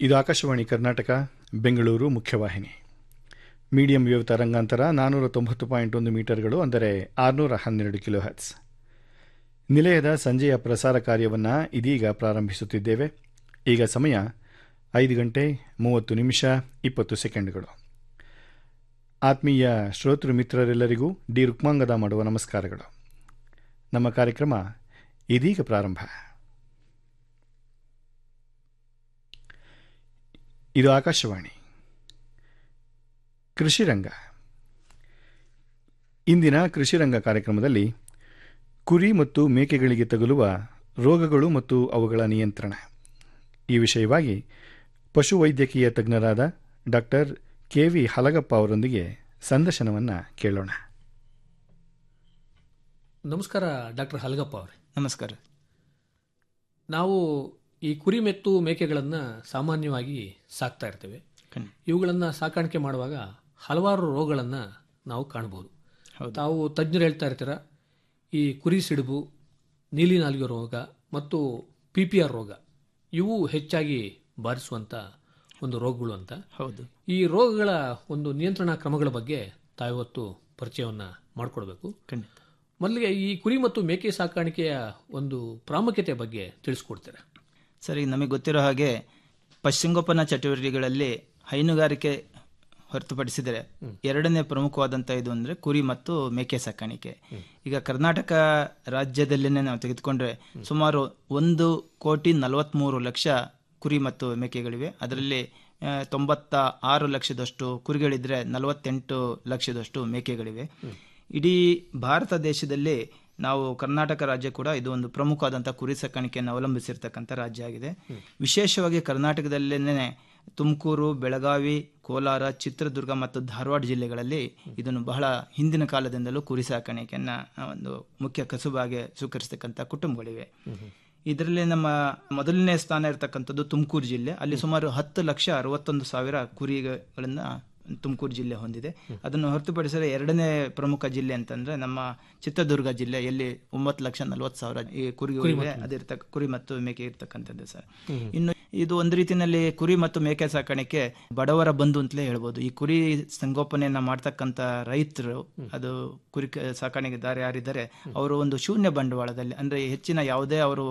ಇದು ಆಕಾಶವಾಣಿ ಕರ್ನಾಟಕ ಬೆಂಗಳೂರು ಮುಖ್ಯವಾಹಿನಿ medium wave ತರಂಗಾಂತರ ನಾನ್ನೂರ ತೊಂಬತ್ತು ಪಾಯಿಂಟ್ ಒಂದು ಮೀಟರ್ಗಳು ಅಂದರೆ ಆರುನೂರ ಹನ್ನೆರಡು ಕಿಲೋ ಹರ್ಟ್ಸ್ ನಿಲಯದ ಸಂಜೆಯ ಪ್ರಸಾರ ಕಾರ್ಯವನ್ನು ಇದೀಗ ಪ್ರಾರಂಭಿಸುತ್ತಿದ್ದೇವೆ ಈಗ ಸಮಯ ಐದು ಗಂಟೆ ಮೂವತ್ತು ನಿಮಿಷ ಇಪ್ಪತ್ತು ಸೆಕೆಂಡ್ಗಳು ಆತ್ಮೀಯ ಶ್ರೋತೃ ಮಿತ್ರರೆಲ್ಲರಿಗೂ ಡಿ ರುಕ್ಮಾಂಗದ ಮಾಡುವ ನಮಸ್ಕಾರಗಳು ನಮ್ಮ ಕಾರ್ಯಕ್ರಮ ಇದೀಗ ಪ್ರಾರಂಭ ಇದು ಆಕಾಶವಾಣಿ ಕೃಷಿರಂಗ ಇಂದಿನ ಕೃಷಿರಂಗ ಕಾರ್ಯಕ್ರಮದಲ್ಲಿ ಕುರಿ ಮತ್ತು ಮೇಕೆಗಳಿಗೆ ತಗುಲುವ ರೋಗಗಳು ಮತ್ತು ಅವುಗಳ ನಿಯಂತ್ರಣ ಈ ವಿಷಯವಾಗಿ ಪಶುವೈದ್ಯಕೀಯ ತಜ್ಞರಾದ ಡಾಕ್ಟರ್ ಕೆ ವಿ ಹಲಗಪ್ಪ ಅವರೊಂದಿಗೆ ಸಂದರ್ಶನವನ್ನು ಕೇಳೋಣ ನಮಸ್ಕಾರ ಡಾಕ್ಟರ್ ಹಲಗಪ್ಪ ಅವರೇ ನಮಸ್ಕಾರ ನಾವು ಈ ಕುರಿ ಮೆತ್ತು ಮೇಕೆಗಳನ್ನು ಸಾಮಾನ್ಯವಾಗಿ ಸಾಕ್ತಾ ಇರ್ತೇವೆ ಖಂಡಿತ. ಇವುಗಳನ್ನು ಸಾಕಾಣಿಕೆ ಮಾಡುವಾಗ ಹಲವಾರು ರೋಗಗಳನ್ನು ನಾವು ಕಾಣಬಹುದು ಹೌದು. ತಾವು ತಜ್ಞರು ಹೇಳ್ತಾ ಇರ್ತೀರ ಈ ಕುರಿ ಸಿಡುಬು ನೀಲಿ ನಾಲಿಗೆ ರೋಗ ಮತ್ತು ಪಿ ಪಿ ಆರ್ ರೋಗ ಇವು ಹೆಚ್ಚಾಗಿ ಬಾರಿಸುವಂಥ ಒಂದು ರೋಗಗಳು ಅಂತ ಹೌದು ಈ ರೋಗಗಳ ಒಂದು ನಿಯಂತ್ರಣ ಕ್ರಮಗಳ ಬಗ್ಗೆ ತಾವಿವತ್ತು ಪರಿಚಯವನ್ನು ಮಾಡಿಕೊಡ್ಬೇಕು ಖಂಡಿತ ಮೊದಲಿಗೆ ಈ ಕುರಿ ಮತ್ತು ಮೇಕೆ ಸಾಕಾಣಿಕೆಯ ಒಂದು ಪ್ರಾಮುಖ್ಯತೆ ಬಗ್ಗೆ ತಿಳಿಸ್ಕೊಡ್ತೀರಾ ಸರಿ ನಮಗೆ ಗೊತ್ತಿರೋ ಹಾಗೆ ಪಶುಸಂಗೋಪನಾ ಚಟುವಟಿಕೆಗಳಲ್ಲಿ ಹೈನುಗಾರಿಕೆ ಹೊರತುಪಡಿಸಿದರೆ ಎರಡನೇ ಪ್ರಮುಖವಾದಂಥ ಇದು ಅಂದರೆ ಕುರಿ ಮತ್ತು ಮೇಕೆ ಸಾಕಾಣಿಕೆ ಈಗ ಕರ್ನಾಟಕ ರಾಜ್ಯದಲ್ಲೇ ನಾವು ತೆಗೆದುಕೊಂಡ್ರೆ ಸುಮಾರು ಒಂದು ಕೋಟಿ ನಲವತ್ತ್ಮೂರು ಲಕ್ಷ ಕುರಿ ಮತ್ತು ಮೇಕೆಗಳಿವೆ ಅದರಲ್ಲಿ ಆ, ತೊಂಬತ್ತ ಆರು ಲಕ್ಷದಷ್ಟು ಕುರಿಗಳಿದ್ರೆ ನಲವತ್ತೆಂಟು ಲಕ್ಷದಷ್ಟು ಮೇಕೆಗಳಿವೆ ಇಡೀ ಭಾರತ ದೇಶದಲ್ಲಿ ನಾವು ಕರ್ನಾಟಕ ರಾಜ್ಯ ಕೂಡ ಇದು ಒಂದು ಪ್ರಮುಖವಾದಂಥ ಕುರಿ ಸಾಕಾಣಿಕೆಯನ್ನು ಅವಲಂಬಿಸಿರ್ತಕ್ಕಂಥ ರಾಜ್ಯ ಆಗಿದೆ ವಿಶೇಷವಾಗಿ ಕರ್ನಾಟಕದಲ್ಲೇನೆ ತುಮಕೂರು ಬೆಳಗಾವಿ ಕೋಲಾರ ಚಿತ್ರದುರ್ಗ ಮತ್ತು ಧಾರವಾಡ ಜಿಲ್ಲೆಗಳಲ್ಲಿ ಇದನ್ನು ಬಹಳ ಹಿಂದಿನ ಕಾಲದಿಂದಲೂ ಕುರಿ ಸಾಕಾಣಿಕೆಯನ್ನ ಒಂದು ಮುಖ್ಯ ಕಸುಬಾಗಿ ಸ್ವೀಕರಿಸತಕ್ಕಂಥ ಕುಟುಂಬಗಳಿವೆ ಇದರಲ್ಲಿ ನಮ್ಮ ಮೊದಲನೇ ಸ್ಥಾನ ಇರತಕ್ಕಂಥದ್ದು ತುಮಕೂರು ಜಿಲ್ಲೆ ಅಲ್ಲಿ ಸುಮಾರು ಹತ್ತು ಲಕ್ಷ ಅರವತ್ತೊಂದು ಸಾವಿರ ಕುರಿಗಳನ್ನ ತುಮಕೂರು ಜಿಲ್ಲೆ ಹೊಂದಿದೆ ಅದನ್ನು ಹೊರತುಪಡಿಸಿದರೆ ಎರಡನೇ ಪ್ರಮುಖ ಜಿಲ್ಲೆ ಅಂತಂದ್ರೆ ನಮ್ಮ ಚಿತ್ರದುರ್ಗ ಜಿಲ್ಲೆ ಎಲ್ಲಿ ಒಂಬತ್ತು ಲಕ್ಷ ನಲವತ್ತು ಸಾವಿರ ಈ ಕುರಿಗಳಿವೆ ಅದಿರ್ತಕ್ಕ ಕುರಿ ಮತ್ತು ಮೇಕೆ ಇರ್ತಕ್ಕಂಥದ್ದು ಸರ್ ಇನ್ನು ಇದು ಒಂದು ರೀತಿಯಲ್ಲಿ ಕುರಿ ಮತ್ತು ಮೇಕೆ ಸಾಕಾಣಿಕೆ ಬಡವರ ಬಂಧು ಅಂತಲೇ ಹೇಳ್ಬೋದು ಈ ಕುರಿ ಸಂಗೋಪನೆಯನ್ನ ಮಾಡ್ತಕ್ಕಂಥ ರೈತರು ಅದು ಕುರಿ ಕ- ಸಾಕಾಣಿಕೆದಾರ ಯಾರಿದ್ದಾರೆ ಅವರು ಒಂದು ಶೂನ್ಯ ಬಂಡವಾಳದಲ್ಲಿ ಅಂದ್ರೆ ಹೆಚ್ಚಿನ ಯಾವುದೇ ಅವರು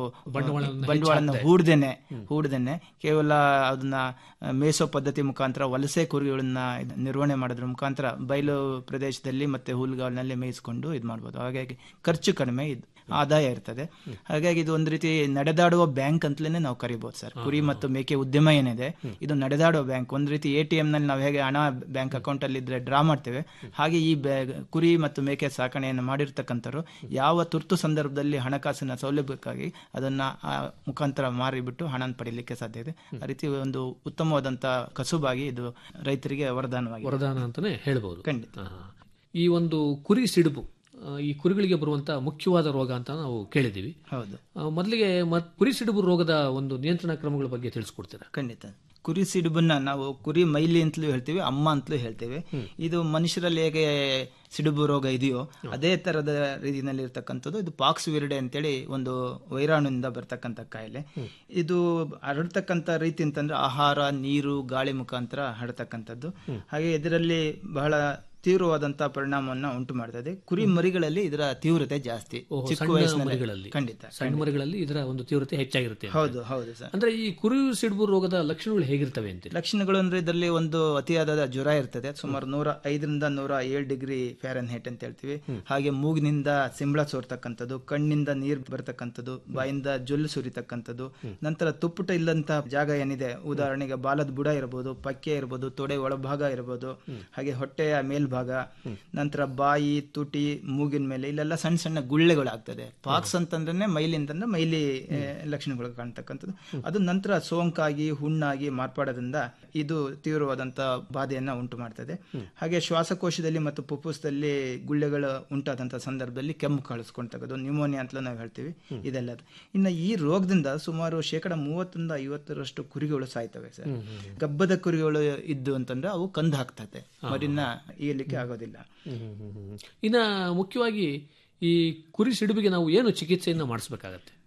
ಬಂಡವಾಳನ ಹೂಡ್ದೇನೆ ಹೂಡ್ದೇನೆ ಕೇವಲ ಅದನ್ನ ಆ, ಮೇಸೋ ಪದ್ಧತಿ ಮುಖಾಂತರ ವಲಸೆ ಕುರಿಗಳನ್ನ ಇದ್- ನಿರ್ವಹಣೆ ಮಾಡೋದ್ರ ಮುಖಾಂತರ ಬಯಲು ಪ್ರದೇಶದಲ್ಲಿ ಮತ್ತೆ ಹುಲ್ಲುಗಾವಲಿನಲ್ಲಿ ಮೇಯಿಸ್ಕೊಂಡು ಇದು ಮಾಡ್ಬೋದು ಹಾಗಾಗಿ ಖರ್ಚು ಕಡಿಮೆ ಇದು ಆದಾಯ ಇರ್ತದೆ ಹಾಗಾಗಿ ಇದು ಒಂದು ರೀತಿ ನಡೆದಾಡುವ ಬ್ಯಾಂಕ್ ಅಂತಲೇ ನಾವು ಕರಿಬಹುದು ಸರ್ ಕುರಿ ಮತ್ತು ಮೇಕೆ ಉದ್ಯಮ ಏನಿದೆ ಇದು ನಡೆದಾಡುವ ಬ್ಯಾಂಕ್ ಒಂದು ರೀತಿ ಎ ಟಿ ನಲ್ಲಿ ನಾವು ಹೇಗೆ ಹಣ ಬ್ಯಾಂಕ್ ಅಕೌಂಟ್ ಅಲ್ಲಿ ಇದ್ರೆ ಡ್ರಾ ಮಾಡ್ತೇವೆ ಹಾಗೆ ಈ ಬ್ಯಾ- ಕುರಿ ಮತ್ತು ಮೇಕೆ ಸಾಕಣೆಯನ್ನು ಮಾಡಿರ್ತಕ್ಕಂಥವ್ರು ಯಾವ ತುರ್ತು ಸಂದರ್ಭದಲ್ಲಿ ಹಣಕಾಸಿನ ಸೌಲಭ್ಯಕ್ಕಾಗಿ ಅದನ್ನ ಆ ಮುಖಾಂತರ ಮಾರಿಬಿಟ್ಟು ಹಣ ಪಡೀಲಿಕ್ಕೆ ಸಾಧ್ಯ ಇದೆ ಆ ರೀತಿ ಒಂದು ಉತ್ತಮವಾದಂತ ಕಸುಬಾಗಿ ಇದು ರೈತರಿಗೆ ವರದಾನವಾಗಿದೆ ವರದಾನ ಅಂತಾನೆ ಹೇಳ್ಬೋದು ಖಂಡಿತ ಆಹಾ. ಈ ಒಂದು ಕುರಿ ಸಿಡುಬು ಆ, ಈ ಕುರಿಗಳಿಗೆ ಬರುವಂತ ಮುಖ್ಯವಾದ ರೋಗ ಅಂತ ನಾವು ಕೇಳಿದ್ದೀವಿ ಹೌದು ಆ, ಮೊದಲಿಗೆ ಮತ್ ಕುರಿ ಸಿಡುಬು ರೋಗದ ಒಂದು ನಿಯಂತ್ರಣ ಕ್ರಮಗಳ ಬಗ್ಗೆ ತಿಳಿಸ್ಕೊಡ್ತೀರಾ ಖಂಡಿತ ಕುರಿ ಸಿಡುಬನ್ನ ನಾವು ಕುರಿ ಮೈಲಿ ಅಂತಲೂ ಹೇಳ್ತೀವಿ ಅಮ್ಮ ಅಂತಲೂ ಹೇಳ್ತೇವೆ ಇದು ಮನುಷ್ಯರಲ್ಲಿ ಹೇಗೆ ಸಿಡುಬು ರೋಗ ಇದೆಯೋ ಅದೇ ತರದ ರೀತಿಯಲ್ಲಿ ಇರ್ತಕ್ಕಂಥದ್ದು ಇದು ಪಾಕ್ಸ್ ವಿರಡೆ ಅಂತೇಳಿ ಒಂದು ವೈರಾಣುವಿಂದ ಬರ್ತಕ್ಕಂಥ ಕಾಯಿಲೆ ಇದು ಹರಡ್ತಕ್ಕಂಥ ರೀತಿ ಅಂತಂದ್ರೆ ಆಹಾರ ನೀರು ಗಾಳಿ ಮುಖಾಂತರ ಹರಡ್ತಕ್ಕಂಥದ್ದು ಹಾಗೆ ಇದರಲ್ಲಿ ಬಹಳ ತೀವ್ರವಾದಂತ ಪರಿಣಾಮವನ್ನು ಉಂಟು ಮಾಡ್ತದೆ ಕುರಿ ಮರಿಗಳಲ್ಲಿ ಇದರ ತೀವ್ರತೆ ಜಾಸ್ತಿ ಓಹೋ, ಚಿಕ್ಕ ಸಣ್ಣ ವಯಸ್ಸಿನಲ್ಲಿ ಮರಿಗಳಲ್ಲಿ ಖಂಡಿತ ಸಣ್ಣ ಮರಿಗಳಲ್ಲಿ ಇದರ ಒಂದು ತೀವ್ರತೆ ಹೆಚ್ಚಾಗಿರುತ್ತೆ ಅಂತ. ಹೌದು ಹೌದು ಸರ್ ಅಂದ್ರೆ ಈ ಕುರಿ ಸಿಡುಬು ರೋಗದ ಲಕ್ಷಣಗಳು ಹೇಗಿರ್ತವೆ ಅಂತೀರಿ ಲಕ್ಷಣಗಳು ಅಂದ್ರೆ ಇದರಲ್ಲಿ ಒಂದು ಅತಿಯಾದ ಜ್ವರ ಇರ್ತದೆ ಸುಮಾರು ನೂರ ಐದರಿಂದ ನೂರ ಏಳು ಡಿಗ್ರಿ ಫ್ಯಾರನ್ ಹೀಟ್ ಅಂತ ಹೇಳ್ತೀವಿ ಹಾಗೆ ಮೂಗಿನಿಂದ ಸಿಂಬಳ ಸೋರ್ತಕ್ಕಂಥದ್ದು ಕಣ್ಣಿಂದ ನೀರು ಬರ್ತಕ್ಕಂಥದ್ದು ಬಾಯಿಂದ ಜೊಲ್ಲು ಸುರಿತಕ್ಕಂಥದ್ದು ನಂತರ ತುಪ್ಪುಟ ಇಲ್ಲಂತ ಜಾಗ ಏನಿದೆ ಉದಾಹರಣೆಗೆ ಬಾಲದ ಬುಡ ಇರಬಹುದು ಪಕ್ಕೆ ಇರಬಹುದು ತೊಡೆ ಒಳಭಾಗ ಇರಬಹುದು ಹಾಗೆ ಹೊಟ್ಟೆಯ ಮೇಲ್ಭಾಗ ನಂತರ ಬಾಯಿ ತುಟಿ ಮೂಗಿನ ಮೇಲೆ ಇಲ್ಲೆಲ್ಲ ಸಣ್ಣ ಸಣ್ಣ ಗುಳ್ಳೆಗಳಾಗ್ತದೆ ಪಾಕ್ಸ್ ಅಂತಂದ್ರೆ ಮೈಲಿ ಅಂತಂದ್ರೆ ಮೈಲಿ ಆ, ಲಕ್ಷಣಗಳು ಕಾಣ್ತಕ್ಕಂಥದ್ದು ಅದು ನಂತರ ಸೋಂಕಾಗಿ ಹುಣ್ಣಾಗಿ ಮಾರ್ಪಾಡೋದ್ರಿಂದ ಇದು ತೀವ್ರವಾದಂತ ಬಾಧೆಯನ್ನ ಉಂಟು ಮಾಡ್ತದೆ ಹಾಗೆ ಶ್ವಾಸಕೋಶದಲ್ಲಿ ಮತ್ತು ಪುಪ್ಪುಸದಲ್ಲಿ ಗುಳ್ಳೆಗಳು ಉಂಟಾದಂತ ಸಂದರ್ಭದಲ್ಲಿ ಕೆಮ್ಮು ಕಾಣಿಸ್ಕೊಳ್ತಕ್ಕದ್ದು ನ್ಯೂಮೋನಿಯಾ ಅಂತಲೂ ನಾವು ಹೇಳ್ತೀವಿ ಇದೆಲ್ಲ ಇನ್ನು ಈ ರೋಗದಿಂದ ಸುಮಾರು ಶೇಕಡ ಮೂವತ್ತರಿಂದ ಐವತ್ತರಷ್ಟು ಕುರಿಗಳು ಸಾಯ್ತವೆ ಸರ್ ಗಬ್ಬದ ಕುರಿಗಳು ಇದ್ದು ಅಂತಂದ್ರೆ ಅವು ಕಂದು ಹಾಕ್ತದೆ ಮರಿನ ಈಯಲಿಕ್ಕೆ ಆಗೋದಿಲ್ಲ ಇನ್ನ ಮುಖ್ಯವಾಗಿ ಈ ಕುರಿ ಸಿಡುಬಿಗೆ ನಾವು ಏನು ಚಿಕಿತ್ಸೆಯನ್ನ ಮಾಡಿಸ್ಬೇಕಾಗತ್ತೆ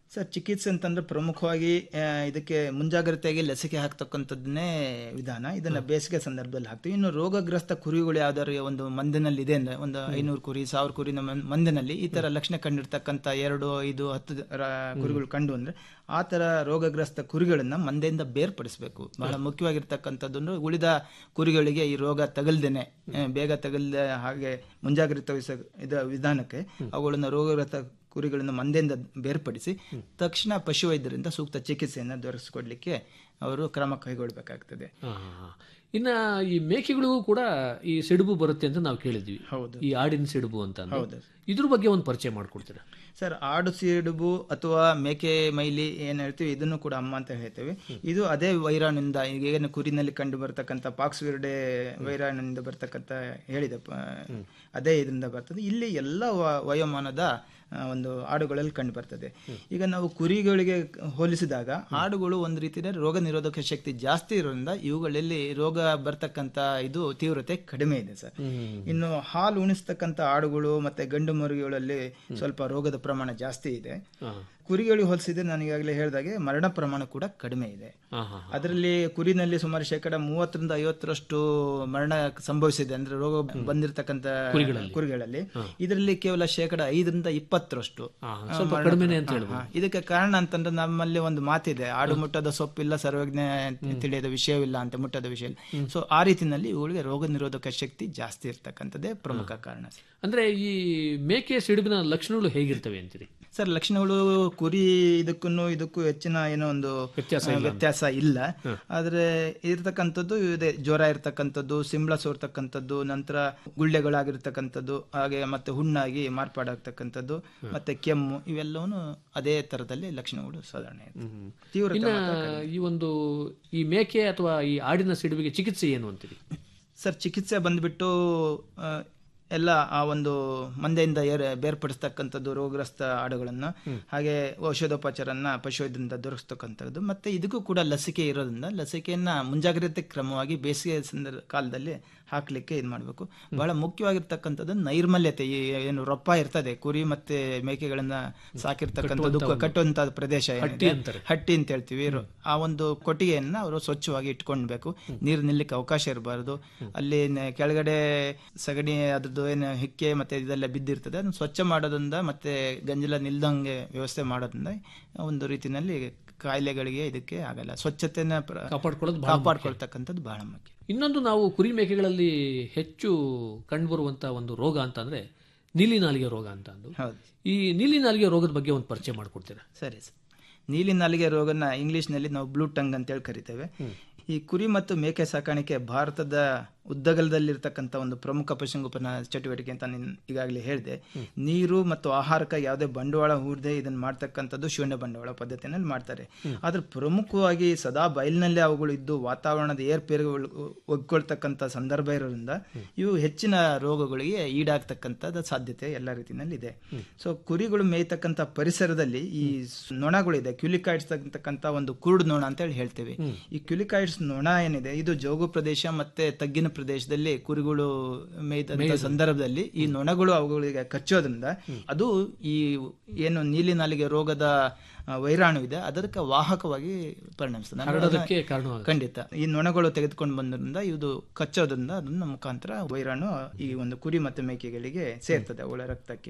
ಸರ್ ಚಿಕಿತ್ಸೆ ಅಂತಂದ್ರೆ ಪ್ರಮುಖವಾಗಿ ಆ, ಇದಕ್ಕೆ ಮುಂಜಾಗ್ರತೆಯಾಗಿ ಲಸಿಕೆ ಹಾಕ್ತಕ್ಕಂಥದ್ದನ್ನೇ ವಿಧಾನ ಇದನ್ನ ಬೇಸಿಗೆ ಸಂದರ್ಭದಲ್ಲಿ ಹಾಕ್ತೀವಿ ಇನ್ನು ರೋಗಗ್ರಸ್ತ ಕುರಿಗಳು ಯಾವ್ದಾದ್ರು ಒಂದು ಮಂದಿನಲ್ಲಿ ಇದೆ ಅಂದ್ರೆ ಒಂದು ಐನೂರು ಕುರಿ ಸಾವಿರ ಕುರಿ ನಮ್ಮ ಮಂದಿನಲ್ಲಿ ಈ ತರ ಲಕ್ಷಣ ಕಂಡಿರ್ತಕ್ಕಂಥ ಎರಡು ಐದು ಹತ್ತು ರ- ಕುರಿಗಳು ಕಂಡು ಅಂದ್ರೆ ಆ ತರ ರೋಗಗ್ರಸ್ತ ಕುರಿಗಳನ್ನ ಮಂದೆಯಿಂದ ಬೇರ್ಪಡಿಸಬೇಕು ಬಹಳ ಮುಖ್ಯವಾಗಿರ್ತಕ್ಕಂಥದ್ದು ಅಂದ್ರೆ ಉಳಿದ ಕುರಿಗಳಿಗೆ ಈ ರೋಗ ತಗಲ್ದೇನೆ ಆ, ಬೇಗ ತಗಲ್ದೆ ಹಾಗೆ ಮುಂಜಾಗ್ರತೆ ವಹಿಸ ಇದ ವಿಧಾನಕ್ಕೆ ಅವುಗಳನ್ನ ರೋಗಗ್ರಸ್ತ ಕುರಿಗಳನ್ನು ಮಂದೆಯಿಂದ ಬೇರ್ಪಡಿಸಿ ತಕ್ಷಣ ಪಶುವೈದ್ಯರಿಂದ ಸೂಕ್ತ ಚಿಕಿತ್ಸೆಯನ್ನು ದೊರಕಿಸಿಕೊಡ್ಲಿಕ್ಕೆ ಅವರು ಕ್ರಮ ಕೈಗೊಳ್ಳಬೇಕಾಗ್ತದೆ ಹಾ, ಹಾ, ಹಾ. ಇನ್ನ ಈ ಮೇಕೆಗಳಿಗೂ ಕೂಡ ಈ ಸಿಡುಬು ಬರುತ್ತೆ ಅಂತ ನಾವು ಕೇಳಿದ್ವಿ ಹೌದು ಈ ಆಡಿನ ಸಿಡುಬು ಅಂತ ಅಂದು. ಹೌದು ಇದ್ರ ಬಗ್ಗೆ ಒಂದು ಪರಿಚಯ ಮಾಡ್ಕೊಡ್ತೀರಾ ಸರ್ ಆಡು ಸಿಡುಬು ಅಥವಾ ಮೇಕೆ ಮೈಲಿ ಏನ್ ಹೇಳ್ತೀವಿ ಇದನ್ನು ಕೂಡ ಅಮ್ಮ ಅಂತ ಹೇಳ್ತೇವೆ ಇದು ಅದೇ ವೈರಾಣಿಂದ ಈಗ ಏನು ಕುರಿನಲ್ಲಿ ಕಂಡು ಬರ್ತಕ್ಕಂಥ ಪಾಕ್ಸ್ ವಿರ್ಡೆ ವೈರಾಣಿನಿಂದ ಬರ್ತಕ್ಕಂಥ ಹೇಳಿದೆ ಪ- ಅದೇ ಇದರಿಂದ ಬರ್ತದೆ ಇಲ್ಲಿ ಎಲ್ಲ ವ- ವಯೋಮಾನದ ಆ, ಒಂದು ಆಡುಗಳಲ್ಲಿ ಕಂಡು ಬರ್ತದೆ ಈಗ ನಾವು ಕುರಿಗಳಿಗೆ ಹೋಲಿಸಿದಾಗ ಆಡುಗಳು ಒಂದು ರೀತಿಯ ರೋಗ ನಿರೋಧಕ ಶಕ್ತಿ ಜಾಸ್ತಿ ಇರೋದ್ರಿಂದ ಇವುಗಳಲ್ಲಿ ರೋಗ ಬರ್ತಕ್ಕಂಥ ಇದು ತೀವ್ರತೆ ಕಡಿಮೆ ಇದೆ ಸರ್ ಇನ್ನು ಹಾಲು ಉಣಿಸ್ತಕ್ಕಂಥ ಆಡುಗಳು ಮತ್ತೆ ಗಂಡು ಮರಿಗಳಲ್ಲಿ ಸ್ವಲ್ಪ ರೋಗದ ಪ್ರಮಾಣ ಜಾಸ್ತಿ ಇದೆ ಹಾ. ಕುರಿಗಳಿಗೆ ಹೋಲಿಸಿದ್ರೆ ನಾನು ಈಗಾಗಲೇ ಹೇಳಿದಾಗೆ ಮರಣ ಪ್ರಮಾಣ ಕೂಡ ಕಡಿಮೆ ಇದೆ ಹಾ, ಹಾ, ಹಾ. ಅದರಲ್ಲಿ ಕುರಿನಲ್ಲಿ ಸುಮಾರು ಶೇಕಡ ಮೂವತ್ತರಿಂದ ಐವತ್ತರಷ್ಟು ಮರಣ ಸಂಭವಿಸಿದೆ ಅಂದ್ರೆ ರೋಗ ಬಂದಿರತಕ್ಕಂತ ಕುರಿಗಳಲ್ಲಿ ಇದರಲ್ಲಿ ಕೇವಲ ಶೇಕಡ ಐದರಿಂದ ಇಪ್ಪತ್ತರಷ್ಟು ಹಾ, ಸ್ವಲ್ಪ ಕಡಿಮೆನೆ ಅಂತ ಹೇಳ್ಬೋದು ಹಾ, ಇದಕ್ಕೆ ಕಾರಣ ಅಂತಂದ್ರೆ ನಮ್ಮಲ್ಲಿ ಒಂದು ಮಾತಿದೆ ಆಡು ಮುಟ್ಟದ ಸೊಪ್ಪಿಲ್ಲ ಸರ್ವಜ್ಞ ತಿಳಿಯದ ವಿಷಯವಿಲ್ಲ ಅಂತ ಮುಟ್ಟದ ವಿಷಯ ಇಲ್ಲ ಸೊ ಆ ರೀತಿನಲ್ಲಿ ಇವುಗಳಿಗೆ ರೋಗ ನಿರೋಧಕ ಶಕ್ತಿ ಜಾಸ್ತಿ ಇರ್ತಕ್ಕಂಥದ್ದೇ ಪ್ರಮುಖ ಕಾರಣ ಅಂದ್ರೆ ಈ ಮೇಕೆ ಸಿಡುಬಿನ ಲಕ್ಷಣಗಳು ಹೇಗಿರ್ತವೆ ಅಂತೀರಿ ಸರ್ ಲಕ್ಷಣಗಳು ಕುರಿ ಇದಕ್ಕೂ ಇದಕ್ಕೂ ಹೆಚ್ಚಿನ ಏನೋ ಒಂದು ವ್ಯತ್ಯಾಸ ಆ, ವ್ಯತ್ಯಾಸ ಇಲ್ಲ ಆದ್ರೆ ಇರ್ತಕ್ಕಂಥದ್ದು ಇದೆ ಜ್ವರ ಇರ್ತಕ್ಕಂಥದ್ದು ಸಿಂಬಳ ಸೋರ್ತಕ್ಕಂಥದ್ದು ನಂತರ ಗುಳ್ಳೆಗಳಾಗಿರ್ತಕ್ಕಂಥದ್ದು ಹಾಗೆ ಮತ್ತೆ ಹುಣ್ಣಾಗಿ ಮಾರ್ಪಾಡಾಗ್ತಕ್ಕಂಥದ್ದು ಮತ್ತೆ ಕೆಮ್ಮು ಇವೆಲ್ಲವೂ ಅದೇ ತರದಲ್ಲಿ ಲಕ್ಷಣಗಳು ಸಾಧಾರಣ ಇದೆ. ತೀವ್ರತೆ ಇನ್ನ ಮಾತ್ರ ಈ ಒಂದು ಈ ಮೇಕೆ ಅಥವಾ ಈ ಆಡಿನ ಸಿಡುಬಿಗೆ ಚಿಕಿತ್ಸೆ ಏನು ಅಂತೀರಿ ಸರ್ ಚಿಕಿತ್ಸೆ ಬಂದ್ಬಿಟ್ಟು ಆ, ಎಲ್ಲ ಆ ಒಂದು ಮಂದೆಯಿಂದ ಏರ್ ಬೇರ್ಪಡಿಸ್ತಕ್ಕಂಥದ್ದು ರೋಗಗ್ರಸ್ತ ಆಡುಗಳನ್ನು ಹಾಗೆ ಔಷಧೋಪಚಾರನ್ನ ಪಶುವೈದ್ಯರಿಂದ ದೊರಕಿಸ್ತಕ್ಕಂಥದ್ದು ಮತ್ತೆ ಇದಕ್ಕೂ ಕೂಡ ಲಸಿಕೆ ಇರೋದ್ರಿಂದ ಲಸಿಕೆಯನ್ನ ಮುಂಜಾಗ್ರತೆ ಕ್ರಮವಾಗಿ ಬೇಸಿಗೆ ಸಂದರ್ಭ ಕಾಲದಲ್ಲಿ ಹಾಕ್ಲಿಕ್ಕೆ ಇದು ಮಾಡಬೇಕು ಬಹಳ ಮುಖ್ಯವಾಗಿರ್ತಕ್ಕಂಥದ್ದು ನೈರ್ಮಲ್ಯತೆ ಈ ಏನು ರೊಪ್ಪ ಇರ್ತದೆ ಕುರಿ ಮತ್ತೆ ಮೇಕೆಗಳನ್ನ ಸಾಕಿರ್ತಕ್ಕಂಥದ್ದು ಕಟ್ಟುವಂತ ಪ್ರದೇಶ ಏನಿದೆ, ಹಟ್ಟಿ ಅಂತ ಹೇಳ್ತೀವಿ ರೋ- ಆ ಒಂದು ಕೊಟ್ಟಿಗೆಯನ್ನ ಅವರು ಸ್ವಚ್ಛವಾಗಿ ಇಟ್ಕೊಳ್ಬೇಕು ನೀರು ನಿಲ್ಲಕ್ಕೆ ಅವಕಾಶ ಇರಬಾರದು ಅಲ್ಲಿ ನೆ- ಕೆಳಗಡೆ ಸಗಣಿ ಅದ್ರದ್ದು ಏನು ಹಿಕ್ಕೆ ಮತ್ತೆ ಇದೆಲ್ಲ ಬಿದ್ದಿರ್ತದೆ ಅದನ್ನ ಸ್ವಚ್ಛ ಮಾಡೋದ್ರಿಂದ ಮತ್ತೆ ಗಂಜಲ ನಿಲ್ದಂಗೆ ವ್ಯವಸ್ಥೆ ಮಾಡೋದ್ರಿಂದ ಒಂದು ರೀತಿನಲ್ಲಿ ಕಾಯಿಲೆಗಳಿಗೆ ಇದಕ್ಕೆ ಆಗಲ್ಲ ಸ್ವಚ್ಛತೆನ ಪ್ರ- ಕಾಪಾಡ್ಕೊಳ್ಳೋದು ಬಹಳ ಕಾಪಾಡ್ಕೊಳ್ತಕ್ಕಂಥದ್ದು ಬಹಳ ಮುಖ್ಯ ಇನ್ನೊಂದು ನಾವು ಕುರಿ ಮೇಕೆಗಳಲ್ಲಿ ಹೆಚ್ಚು ಕಂಡುಬರುವಂತ ಒಂದು ರೋಗ ಅಂತ ಅಂದ್ರೆ ನೀಲಿ ನಾಲಿಗೆ ರೋಗ ಅಂತ ಅಂದು ಹೌದು ಈ ನೀಲಿ ನಾಲಿಗೆ ರೋಗದ ಬಗ್ಗೆ ಒಂದು ಪರಿಚಯ ಮಾಡ್ಕೊಡ್ತೀರಾ ಸರಿ ಸರ್ ನೀಲಿ ನಾಲಿಗೆ ರೋಗನ ಇಂಗ್ಲಿಷ್ನಲ್ಲಿ ನಾವು ಬ್ಲೂ ಟಂಗ್ ಅಂತೇಳಿ ಕರಿತೇವೆ ಈ ಕುರಿ ಮತ್ತು ಮೇಕೆ ಸಾಕಾಣಿಕೆ ಭಾರತದ ಉದ್ದಗಲದಲ್ಲಿರ್ತಕ್ಕಂಥ ಒಂದು ಪ್ರಮುಖ ಪಶುಸಂಗೋಪನಾ ಚಟುವಟಿಕೆ ಅಂತ ನಾನು ಈಗಾಗಲೇ ಹೇಳಿದೆ ನೀರು ಮತ್ತು ಆಹಾರಕ್ಕೆ ಯಾವುದೇ ಬಂಡವಾಳ ಹೂಡದೆ ಇದನ್ನು ಮಾಡ್ತಕ್ಕಂಥದ್ದು ಶೂನ್ಯ ಬಂಡವಾಳ ಪದ್ಧತಿನಲ್ಲಿ ಮಾಡ್ತಾರೆ ಆದ್ರೆ ಪ್ರಮುಖವಾಗಿ ಸದಾ ಬಯಲಿನಲ್ಲೇ ಅವುಗಳು ಇದ್ದು ವಾತಾವರಣದ ಏರ್ಪೇರುಗಳು ಒಗ್ಕೊಳ್ತಕ್ಕಂಥ ಸಂದರ್ಭ ಇರೋದ್ರಿಂದ ಇವು ಹೆಚ್ಚಿನ ರೋಗಗಳಿಗೆ ಈಡಾಗ್ತಕ್ಕಂಥದ್ದು ಸಾಧ್ಯತೆ ಎಲ್ಲ ರೀತಿಯಲ್ಲಿ ಇದೆ ಸೊ ಕುರಿಗಳು ಮೇಯ್ತಕ್ಕಂಥ ಪರಿಸರದಲ್ಲಿ ಈ ಸ್- ನೊಣಗಳಿದೆ ಕ್ಯುಲಿಕಾಯ್ಡ್ಸ್ ಅಂತಕ್ಕಂಥ ಒಂದು ಕುರುಡು ನೊಣ ಅಂತ ಹೇಳಿ ಹೇಳ್ತೇವೆ ಈ ಕ್ಯುಲಿಕಾಯ್ಡ್ಸ್ ನೊಣ ಏನಿದೆ ಇದು ಜೋಗು ಪ್ರದೇಶ ಮತ್ತೆ ತಗ್ಗಿನ ಪ್ರದೇಶದಲ್ಲಿ ಕುರಿಗಳು ಮೇಯ್ದಂತ ಸಂದರ್ಭದಲ್ಲಿ ಈ ನೊಣಗಳು ಅವುಗಳಿಗೆ ಕಚ್ಚೋದ್ರಿಂದ ಅದು ಈ ಏನು ನೀಲಿ ನಾಲಿಗೆ ರೋಗದ ಆ, ವೈರಾಣು ಇದೆ ಅದಕ್ಕೆ ವಾಹಕವಾಗಿ ಪರಿಣಮಿಸ್ತದೆ ಅಂದ್ರೆ ಹರಡೋದಕ್ಕೆ ಕಾರಣ ಖಂಡಿತ ಈ ನೊಣಗಳು ತೆಗೆದುಕೊಂಡು ಬಂದ್ರಿಂದ ಇದು ಕಚ್ಚೋದ್ರಿಂದ ಅದನ್ನ ಮುಖಾಂತರ ವೈರಾಣು ಈ ಒಂದು ಕುರಿ ಮತ್ತು ಮೇಕೆಗಳಿಗೆ ಸೇರ್ತದೆ ಅವುಗಳ ರಕ್ತಕ್ಕೆ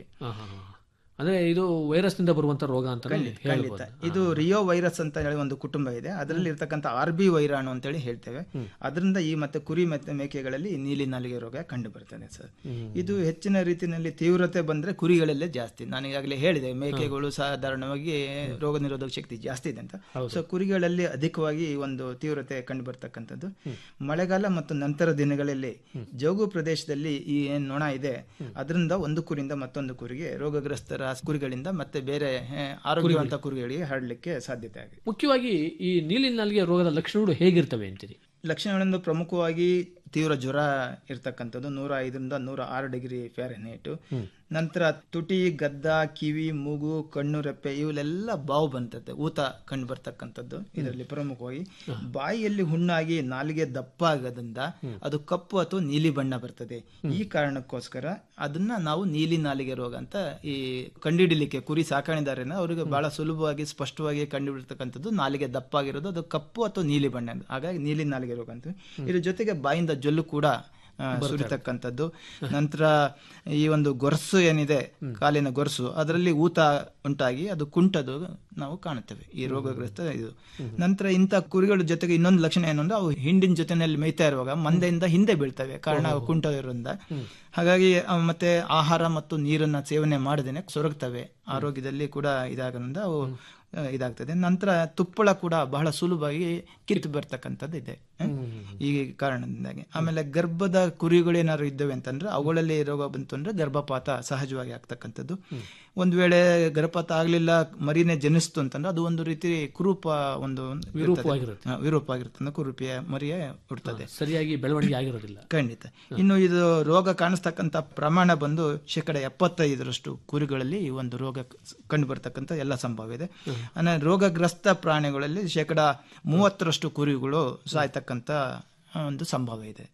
ಅಂದ್ರೆ ಇದು ವೈರಸ್ ನಿಂದ ಬರುವಂತ ರೋಗ ಅಂತ ಖಂಡಿತ ಇದು ರಿಯೋ ವೈರಸ್ ಅಂತ ಹೇಳಿ ಒಂದು ಕುಟುಂಬ ಇದೆ ಅದರಲ್ಲಿ ಇರ್ತಕ್ಕಂಥ ಆರ್ ಬಿ ವೈರಾಣು ಅಂತೇಳಿ ಹೇಳ್ತೇವೆ ಅದರಿಂದ ಈ ಮತ್ತೆ ಕುರಿ ಮತ್ತೆ ಮೇಕೆಗಳಲ್ಲಿ ಈ ನೀಲಿ ನಾಲಿಗೆ ರೋಗ ಕಂಡು ಬರ್ತದೆ ಸರ್ ಇದು ಹೆಚ್ಚಿನ ರೀತಿಯಲ್ಲಿ ತೀವ್ರತೆ ಬಂದ್ರೆ ಕುರಿಗಳಲ್ಲೇ ಜಾಸ್ತಿ ನಾನು ಈಗಾಗಲೇ ಹೇಳಿದೆ ಮೇಕೆಗಳು ಸಾಧಾರಣವಾಗಿ ರೋಗ ನಿರೋಧಕ ಶಕ್ತಿ ಜಾಸ್ತಿ ಇದೆ ಅಂತ ಸೊ ಕುರಿಗಳಲ್ಲಿ ಅಧಿಕವಾಗಿ ಈ ಒಂದು ತೀವ್ರತೆ ಕಂಡು ಬರ್ತಕ್ಕಂಥದ್ದು ಮಳೆಗಾಲ ಮತ್ತು ನಂತರ ದಿನಗಳಲ್ಲಿ ಜೋಗು ಪ್ರದೇಶದಲ್ಲಿ ಈ ಏನ್ ನೊಣ ಇದೆ ಅದರಿಂದ ಒಂದು ಕುರಿಯಿಂದ ಮತ್ತೊಂದು ಕುರಿಗೆ ರೋಗಗ್ರಸ್ತರ ಕುರಿಗಳಿಂದ ಮತ್ತೆ ಬೇರೆ ಆ, ಆರೋಗ್ಯವಂತ ಕುರಿಗಳಿಗೆ ಹರಡಲಿಕ್ಕೆ ಸಾಧ್ಯತೆ ಆಗಿದೆ ಮುಖ್ಯವಾಗಿ ಈ ನೀಲಿ ನಾಲಿಗೆ ರೋಗದ ಲಕ್ಷಣಗಳು ಹೇಗಿರ್ತವೆ ಅಂತೀರಿ ಲಕ್ಷಣಗಳನ್ನು ಪ್ರಮುಖವಾಗಿ ತೀವ್ರ ಜ್ವರ ಇರ್ತಕ್ಕಂಥದ್ದು ನೂರ ಐದರಿಂದ ನೂರ ಆರು ಡಿಗ್ರಿ ಫ್ಯಾರೆನ್ಹೀಟ್ ನಂತರ ತುಟಿ ಗದ್ದ ಕಿವಿ ಮೂಗು ಕಣ್ಣು ರೆಪ್ಪೆ ಇವೆಲ್ಲ ಬಾವು ಬಂತದೆ ಊತ ಕಂಡು ಬರ್ತಕ್ಕಂಥದ್ದು ಇದರಲ್ಲಿ ಪ್ರಮುಖವಾಗಿ ಬಾಯಿಯಲ್ಲಿ ಹುಣ್ಣಾಗಿ ನಾಲಿಗೆ ದಪ್ಪ ಆಗೋದ್ರಿಂದ ಅದು ಕಪ್ಪು ಅಥವಾ ನೀಲಿ ಬಣ್ಣ ಬರ್ತದೆ ಈ ಕಾರಣಕ್ಕೋಸ್ಕರ ಅದನ್ನ ನಾವು ನೀಲಿ ನಾಲಿಗೆ ರೋಗ ಅಂತ ಈ ಕಂಡುಹಿಡಿಲಿಕ್ಕೆ ಕುರಿ ಸಾಕಾಣಿದಾರನ ಅವರಿಗೆ ಬಹಳ ಸುಲಭವಾಗಿ ಸ್ಪಷ್ಟವಾಗಿ ಕಂಡುಹಿಡಿರ್ತಕ್ಕಂಥದ್ದು ನಾಲಿಗೆ ದಪ್ಪ ಆಗಿರೋದು ಅದು ಕಪ್ಪು ಅಥವಾ ನೀಲಿ ಬಣ್ಣ ಹಾಗಾಗಿ ನೀಲಿ ನಾಲಿಗೆ ರೋಗ ಅಂತ ಇದ್ರ ಜೊತೆಗೆ ಬಾಯಿಂದ ಜೊಲ್ಲು ಕೂಡ ಆ, ಸುರಿತಕ್ಕಂಥದ್ದು ನಂತರ ಈ ಒಂದು ಗೊರಸು ಏನಿದೆ ಕಾಲಿನ ಗೊರಸು ಅದರಲ್ಲಿ ಊತ ಉಂಟಾಗಿ ಅದು ಕುಂಟದು ನಾವು ಕಾಣುತ್ತೇವೆ ಈ ರೋಗಗ್ರಸ್ತ ಇದು ನಂತರ ಇಂಥ ಕುರಿಗಳ ಜೊತೆಗೆ ಇನ್ನೊಂದು ಲಕ್ಷಣ ಏನು ಅಂದ್ರೆ ಅವು ಹಿಂಡಿನ ಜೊತೆನಲ್ಲಿ ಮೇಯ್ತಾ ಇರುವಾಗ ಮಂದೆಯಿಂದ ಹಿಂದೆ ಬೀಳ್ತವೆ ಕಾರಣ ಅವು ಕುಂಟ ಇರೋದ್ರಿಂದ ಹಾಗಾಗಿ ಅವು ಮತ್ತೆ ಆಹಾರ ಮತ್ತು ನೀರನ್ನ ಸೇವನೆ ಮಾಡದೇನೆ ಸೊರಗ್ತವೆ ಆರೋಗ್ಯದಲ್ಲಿ ಕೂಡ ಇದಾಗೋದ್ರಿಂದ ಅವು ಆ, ಇದಾಗ್ತದೆ ನಂತರ ತುಪ್ಪಳ ಕೂಡ ಬಹಳ ಸುಲಭವಾಗಿ ಕಿತ್ತು ಬರ್ತಕ್ಕಂಥದ್ದು ಇದೆ ಈ ಕಾರಣದಿಂದಾಗಿ ಆಮೇಲೆ ಗರ್ಭದ ಕುರಿಗಳೇನಾದ್ರು ಇದ್ದವೆ ಅಂತಂದ್ರೆ ಅವುಗಳಲ್ಲಿ ರೋಗ ಬಂತು ಅಂದ್ರೆ ಗರ್ಭಪಾತ ಸಹಜವಾಗಿ ಆಗ್ತಕ್ಕಂಥದ್ದು ಒಂದ್ ವೇಳೆ ಗರ್ಭಪಾತ ಆಗ್ಲಿಲ್ಲ ಮರಿನೇ ಜನಿಸ್ತು ಅಂತಂದ್ರೆ ಅದು ಒಂದು ರೀತಿ ಕುರೂಪ ಒಂದು ಇರ್ತದೆ. ವಿರೂಪವಾಗಿರುತ್ತೆ. ಹಾ, ವಿರೂಪವಾಗಿರುತ್ತೆ ಕುರುಪಿಯ ಮರಿಯೇ ಹುಡ್ತದೆ ಸರಿಯಾಗಿ ಬೆಳವಣಿಗೆ ಆಗಿರೋದಿಲ್ಲ ಖಂಡಿತ ಇನ್ನು ಇದು ರೋಗ ಕಾಣಿಸ್ತಕ್ಕಂಥ ಪ್ರಮಾಣ ಬಂದು ಶೇಕಡ ಎಪ್ಪತ್ತೈದರಷ್ಟು ಕುರಿಗಳಲ್ಲಿ ಈ ಒಂದು ರೋಗ ಕಂಡು ಬರ್ತಕ್ಕಂಥ ಎಲ್ಲ ಸಂಭವ ಇದೆ ಆಮೇಲೆ ರೋಗಗ್ರಸ್ತ ಪ್ರಾಣಿಗಳಲ್ಲಿ ಶೇಕಡ ಮೂವತ್ತರಷ್ಟು ಕುರಿಗಳು ಸಾಯ್ತಕ್ಕಂಥ ಒಂದು ಸಂಭವ ಇದೆ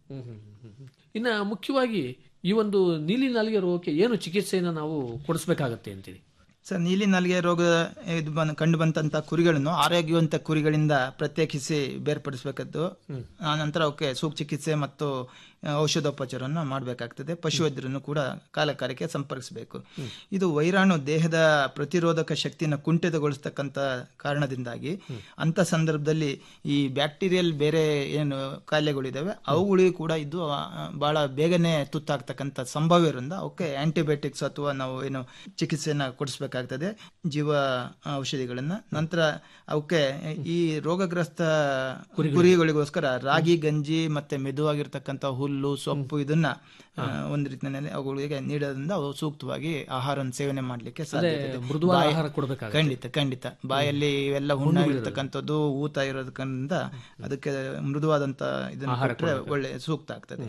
ಇನ್ನ ಮುಖ್ಯವಾಗಿ ಈ ಒಂದು ನೀಲಿ ನಾಲಿಗೆ ರೋಗಕ್ಕೆ ಏನು ಚಿಕಿತ್ಸೆಯನ್ನು ನಾವು ಕೊಡಿಸ್ಬೇಕಾಗತ್ತೆ ಅಂತೀರಿ ಸರ್ ನೀಲಿ ನಾಲಿಗೆ ರೋಗ ಇದು ಬಂದ್ ಕಂಡು ಬಂದಂತ ಕುರಿಗಳನ್ನು ಆರೋಗ್ಯವಂತ ಕುರಿಗಳಿಂದ ಪ್ರತ್ಯೇಕಿಸಿ ಬೇರ್ಪಡಿಸಬೇಕಾದ್ದು ಆ ನಂತರ ಅವಕ್ಕೆ ಸೂಕ್ತ ಚಿಕಿತ್ಸೆ ಮತ್ತು ಆ, ಔಷಧೋಪಚಾರವನ್ನು ಮಾಡಬೇಕಾಗ್ತದೆ ಪಶುವೈದ್ಯರನ್ನು ಕೂಡ ಕಾಲಕಾಲಕ್ಕೆ ಸಂಪರ್ಕಿಸಬೇಕು ಇದು ವೈರಾಣು ದೇಹದ ಪ್ರತಿರೋಧಕ ಶಕ್ತಿಯನ್ನು ಕುಂಠಿತಗೊಳಿಸ್ತಕ್ಕಂಥ ಕಾರಣದಿಂದಾಗಿ ಅಂತ ಸಂದರ್ಭದಲ್ಲಿ ಈ ಬ್ಯಾಕ್ಟೀರಿಯಲ್ ಬೇರೆ ಏನು ಕಾಯಿಲೆಗಳಿದಾವೆ ಅವುಗಳಿಗೂ ಕೂಡ ಇದು ಆ, ಬಹಳ ಬೇಗನೆ ತುತ್ತಾಗ್ತಕ್ಕಂಥ ಸಂಭವ ಇರೋದ್ರಿಂದ ಅವಕ್ಕೆ ಆಂಟಿಬಯೋಟಿಕ್ಸ್ ಅಥವಾ ನಾವು ಏನು ಚಿಕಿತ್ಸೆಯನ್ನ ಕೊಡಿಸ್ಬೇಕಾಗ್ತದೆ ಜೀವ ಔಷಧಿಗಳನ್ನ ನಂತರ ಅವಕ್ಕೆ ಈ ರೋಗಗ್ರಸ್ತ ಕುರಿಗಳಿಗೋಸ್ಕರ ರಾಗಿ ಗಂಜಿ ಮತ್ತೆ ಮೆದುವಾಗಿರ್ತಕ್ಕಂಥ ಹುಲ್ಲು ಸೊಪ್ಪು ಇದನ್ನ ಆ, ಒಂದು ರೀತಿಯಲ್ಲಿ ಅವುಗಳಿಗೆ ನೀಡೋದ್ರಿಂದ ಅವು ಸೂಕ್ತವಾಗಿ ಆಹಾರವನ್ನು ಸೇವನೆ ಮಾಡ್ಲಿಕ್ಕೆ ಸಾಧ್ಯ ಇದೆ. ಮೃದುವಾದ ಬಾಯಿ- ಆಹಾರ ಕೊಡ್ಬೇಕಾಗತ್ತೆ. ಖಂಡಿತ ಖಂಡಿತ ಬಾಯಲ್ಲಿ ಇವೆಲ್ಲ ಹುಣ್ಣಾಗಿರ್ತಕ್ಕಂಥದ್ದು ಊತ ಇರೋದಕ್ಕಿಂತ ಅದಕ್ಕೆ ಮೃದುವಾದಂತ ಇದನ್ನ ಕೊಟ್ರೆ ಒಳ್ಳೆ ಸೂಕ್ತ ಆಗ್ತದೆ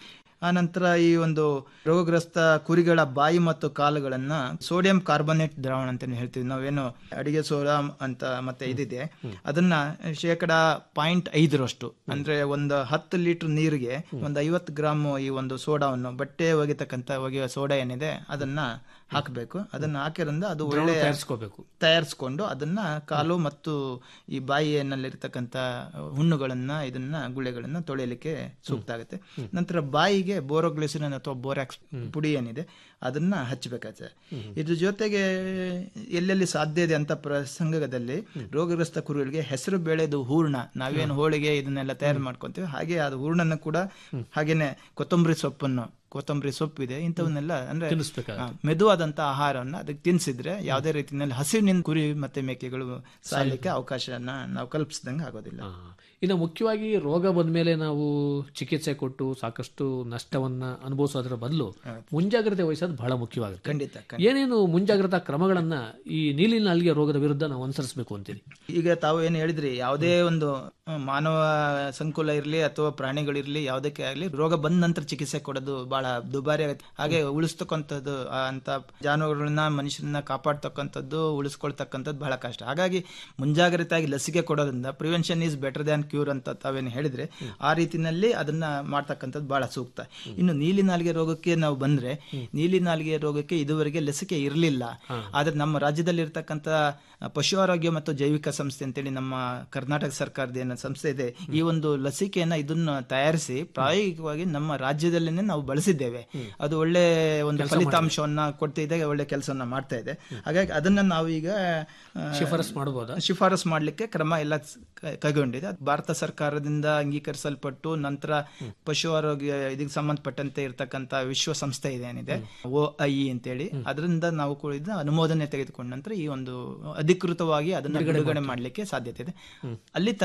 ಆ ನಂತರ ಈ ಒಂದು ರೋಗಗ್ರಸ್ತ ಕುರಿಗಳ ಬಾಯಿ ಮತ್ತು ಕಾಲುಗಳನ್ನ ಸೋಡಿಯಂ ಕಾರ್ಬೊನೇಟ್ ದ್ರಾವಣ ಅಂತ ಹೇಳ್ತೀವಿ ನಾವೇನು ಅಡಿಗೆ ಸೋಡಾ ಅಂತ ಮತ್ತೆ ಇದಿದೆ ಅದನ್ನ ಶೇಕಡ ಪಾಯಿಂಟ್ ಐದರಷ್ಟು ಅಂದ್ರೆ ಒಂದು ಹತ್ತು ಲೀಟರ್ ನೀರಿಗೆ ಒಂದು ಐವತ್ತು ಗ್ರಾಮ್ ಈ ಒಂದು ಸೋಡಾವನ್ನು ಬಟ್ಟೆ ಒಗಿತಕ್ಕಂತ ಒಗೆಯುವ ಸೋಡಾ ಏನಿದೆ ಅದನ್ನ ಹಾಕಬೇಕು ಅದನ್ನ ಹಾಕಿರಿಂದ ಅದು ಒಳ್ಳೆ ತಯಾರಿಸ್ಕೋಬೇಕು ತಯಾರಿಸ್ಕೊಂಡು ಅದನ್ನ ಕಾಲು ಮತ್ತು ಈ ಬಾಯಿಯಲ್ಲಿರ್ತಕ್ಕಂಥ ಹುಣ್ಣುಗಳನ್ನ ಇದನ್ನ ಗುಳೆಗಳನ್ನ ತೊಳೆಯಲಿಕ್ಕೆ ಸೂಕ್ತ ಆಗುತ್ತೆ ನಂತರ ಬಾಯಿಗೆ ಬೋರೋಗ್ಲಿಸಿನ್ ಅಥವಾ ಬೋರಾಕ್ಸ್ ಪುಡಿ ಏನಿದೆ ಅದನ್ನ ಹಚ್ಚಬೇಕಾಗುತ್ತೆ ಇದ್ರ ಜೊತೆಗೆ ಎಲ್ಲೆಲ್ಲಿ ಸಾಧ್ಯ ಇದೆ ಅಂತ ಪ್ರಸಂಗದಲ್ಲಿ ರೋಗಗ್ರಸ್ತ ಕುರಿಗಳಿಗೆ ಹೆಸರು ಬೇಳೆದು ಹೂರ್ಣ ನಾವೇನು ಹೋಳಿಗೆ ಇದನ್ನೆಲ್ಲ ತಯಾರು ಮಾಡ್ಕೊಂತೀವಿ ಹಾಗೆ ಅದು ಹೂರ್ಣನ ಕೂಡ ಹಾಗೇನೆ ಕೊತ್ತಂಬರಿ ಸೊಪ್ಪನ್ನು ಕೊತ್ತಂಬರಿ ಸೊಪ್ಪಿದೆ ಇಂಥವನ್ನೆಲ್ಲ ಅಂದ್ರೆ ತಿನ್ನಿಸ್ಬೇಕಾಗುತ್ತೆ. ಆ, ಮೆದುವಾದಂತ ಆಹಾರವನ್ನ ಅದಕ್ಕೆ ತಿನ್ಸಿದ್ರೆ ಯಾವುದೇ ರೀತಿಯಲ್ಲಿ ಹಸಿವಿನಿಂದ ಕುರಿ ಮತ್ತೆ ಮೇಕೆಗಳು ಸಾಯಲಿಕ್ಕೆ ಅವಕಾಶನ ನಾವು ಕಲ್ಪಿಸಿದಂಗೆ ಆಗೋದಿಲ್ಲ ಆ, ಇನ್ನು ಮುಖ್ಯವಾಗಿ ರೋಗ ಬಂದ್ಮೇಲೆ ನಾವು ಚಿಕಿತ್ಸೆ ಕೊಟ್ಟು ಸಾಕಷ್ಟು ನಷ್ಟವನ್ನ ಅನುಭವಿಸೋದ್ರ ಬದಲು ಮುಂಜಾಗ್ರತೆ ವಹಿಸೋದು ಬಹಳ ಮುಖ್ಯವಾಗುತ್ತೆ ಖಂಡಿತ ಏನೇನು ಮುಂಜಾಗ್ರತಾ ಕ್ರಮಗಳನ್ನ ಈ ನೀಲಿ ನಾಲಿಗೆ ರೋಗದ ವಿರುದ್ಧ ನಾವು ಅನುಸರಿಸಬೇಕು ಅಂತೀರಿ ಈಗ ತಾವು ಏನು ಹೇಳಿದ್ರಿ ಯಾವುದೇ ಒಂದು ಆ, ಮಾನವ ಸಂಕುಲ ಇರಲಿ ಅಥವಾ ಪ್ರಾಣಿಗಳಿರ್ಲಿ ಯಾವುದಕ್ಕೆ ಆಗಲಿ ರೋಗ ಬಂದ ನಂತರ ಚಿಕಿತ್ಸೆ ಕೊಡೋದು ಬಹಳ ದುಬಾರಿ ಆಗುತ್ತೆ ಹಾಗೆ ಉಳಿಸ್ತಕ್ಕಂಥದ್ದು ಆ, ಅಂತ ಜಾನುವಾರುಗಳನ್ನ ಮನುಷ್ಯರನ್ನ ಕಾಪಾಡ್ತಕ್ಕಂಥದ್ದು ಉಳಿಸ್ಕೊಳ್ತಕ್ಕಂಥದ್ದು ಬಹಳ ಕಷ್ಟ ಹಾಗಾಗಿ ಮುಂಜಾಗ್ರತೆಯಾಗಿ ಲಸಿಕೆ ಕೊಡೋದ್ರಿಂದ prevention is better than cure ಅಂತ ತಾವೇನು ಹೇಳಿದ್ರೆ ಆ ರೀತಿನಲ್ಲಿ ಅದನ್ನ ಮಾಡ್ತಕ್ಕಂಥದ್ದು ಬಹಳ ಸೂಕ್ತ ಇನ್ನು ನೀಲಿ ನಾಲಿಗೆ ರೋಗಕ್ಕೆ ನಾವು ಬಂದ್ರೆ ನೀಲಿ ನಾಲಿಗೆ ರೋಗಕ್ಕೆ ಇದುವರೆಗೆ ಲಸಿಕೆ ಇರಲಿಲ್ಲ ಆದ್ರೆ ನಮ್ಮ ರಾಜ್ಯದಲ್ಲಿ ಇರ್ತಕ್ಕಂಥ ಪಶು ಆರೋಗ್ಯ ಮತ್ತು ಜೈವಿಕ ಸಂಸ್ಥೆ ಅಂತೇಳಿ ನಮ್ಮ ಕರ್ನಾಟಕ ಸರ್ಕಾರದ ಏನು ಸಂಸ್ಥೆ ಇದೆ ಈ ಒಂದು ಲಸಿಕೆಯನ್ನ ಇದನ್ನ ತಯಾರಿಸಿ ಪ್ರಾಯೋಗಿಕವಾಗಿ ನಮ್ಮ ರಾಜ್ಯದಲ್ಲೇನೆ ನಾವು ಬಳಸಿದ್ದೇವೆ ಅದು ಒಳ್ಳೆ ಒಂದು ಫಲಿತಾಂಶವನ್ನ ಕೊಡ್ತಿದೆ ಒಳ್ಳೆ ಕೆಲಸವನ್ನ ಮಾಡ್ತಾ ಇದೆ ಹಾಗಾಗಿ ಅದನ್ನ ನಾವು ಈಗ ಆ, ಶಿಫಾರಸ್ ಮಾಡಬಹುದಾ ಶಿಫಾರಸ್ ಮಾಡಲಿಕ್ಕೆ ಕ್ರಮ ಎಲ್ಲ ಸ್- ಕ- ಕೈಗೊಂಡಿದೆ ಅದು ಭಾರತ ಸರ್ಕಾರದಿಂದ ಅಂಗೀಕರಿಸಲ್ಪಟ್ಟು ನಂತರ ಪಶು ಆರೋಗ್ಯ ಇದಕ್ಕೆ ಸಂಬಂಧಪಟ್ಟಂತೆ ಇರತಕ್ಕಂತ ವಿಶ್ವಸಂಸ್ಥೆ ಇದೆ ಏನಿದೆ ಓ ಐ ಅಂತೇಳಿ ಅದರಿಂದ ನಾವು ಕೂಡ ಇದನ್ನ ಅನುಮೋದನೆ ತೆಗೆದುಕೊಂಡ ನಂತರ ಈ ಒಂದು ಅಧಿಕೃತವಾಗಿ ಅದನ್ನ ಬಿಡುಗಡೆ ಮಾಡಲಿಕ್ಕೆ ಸಾಧ್ಯತೆ ಇದೆ ಅಲ್ಲಿ ತನಕ ಇದನ್ನ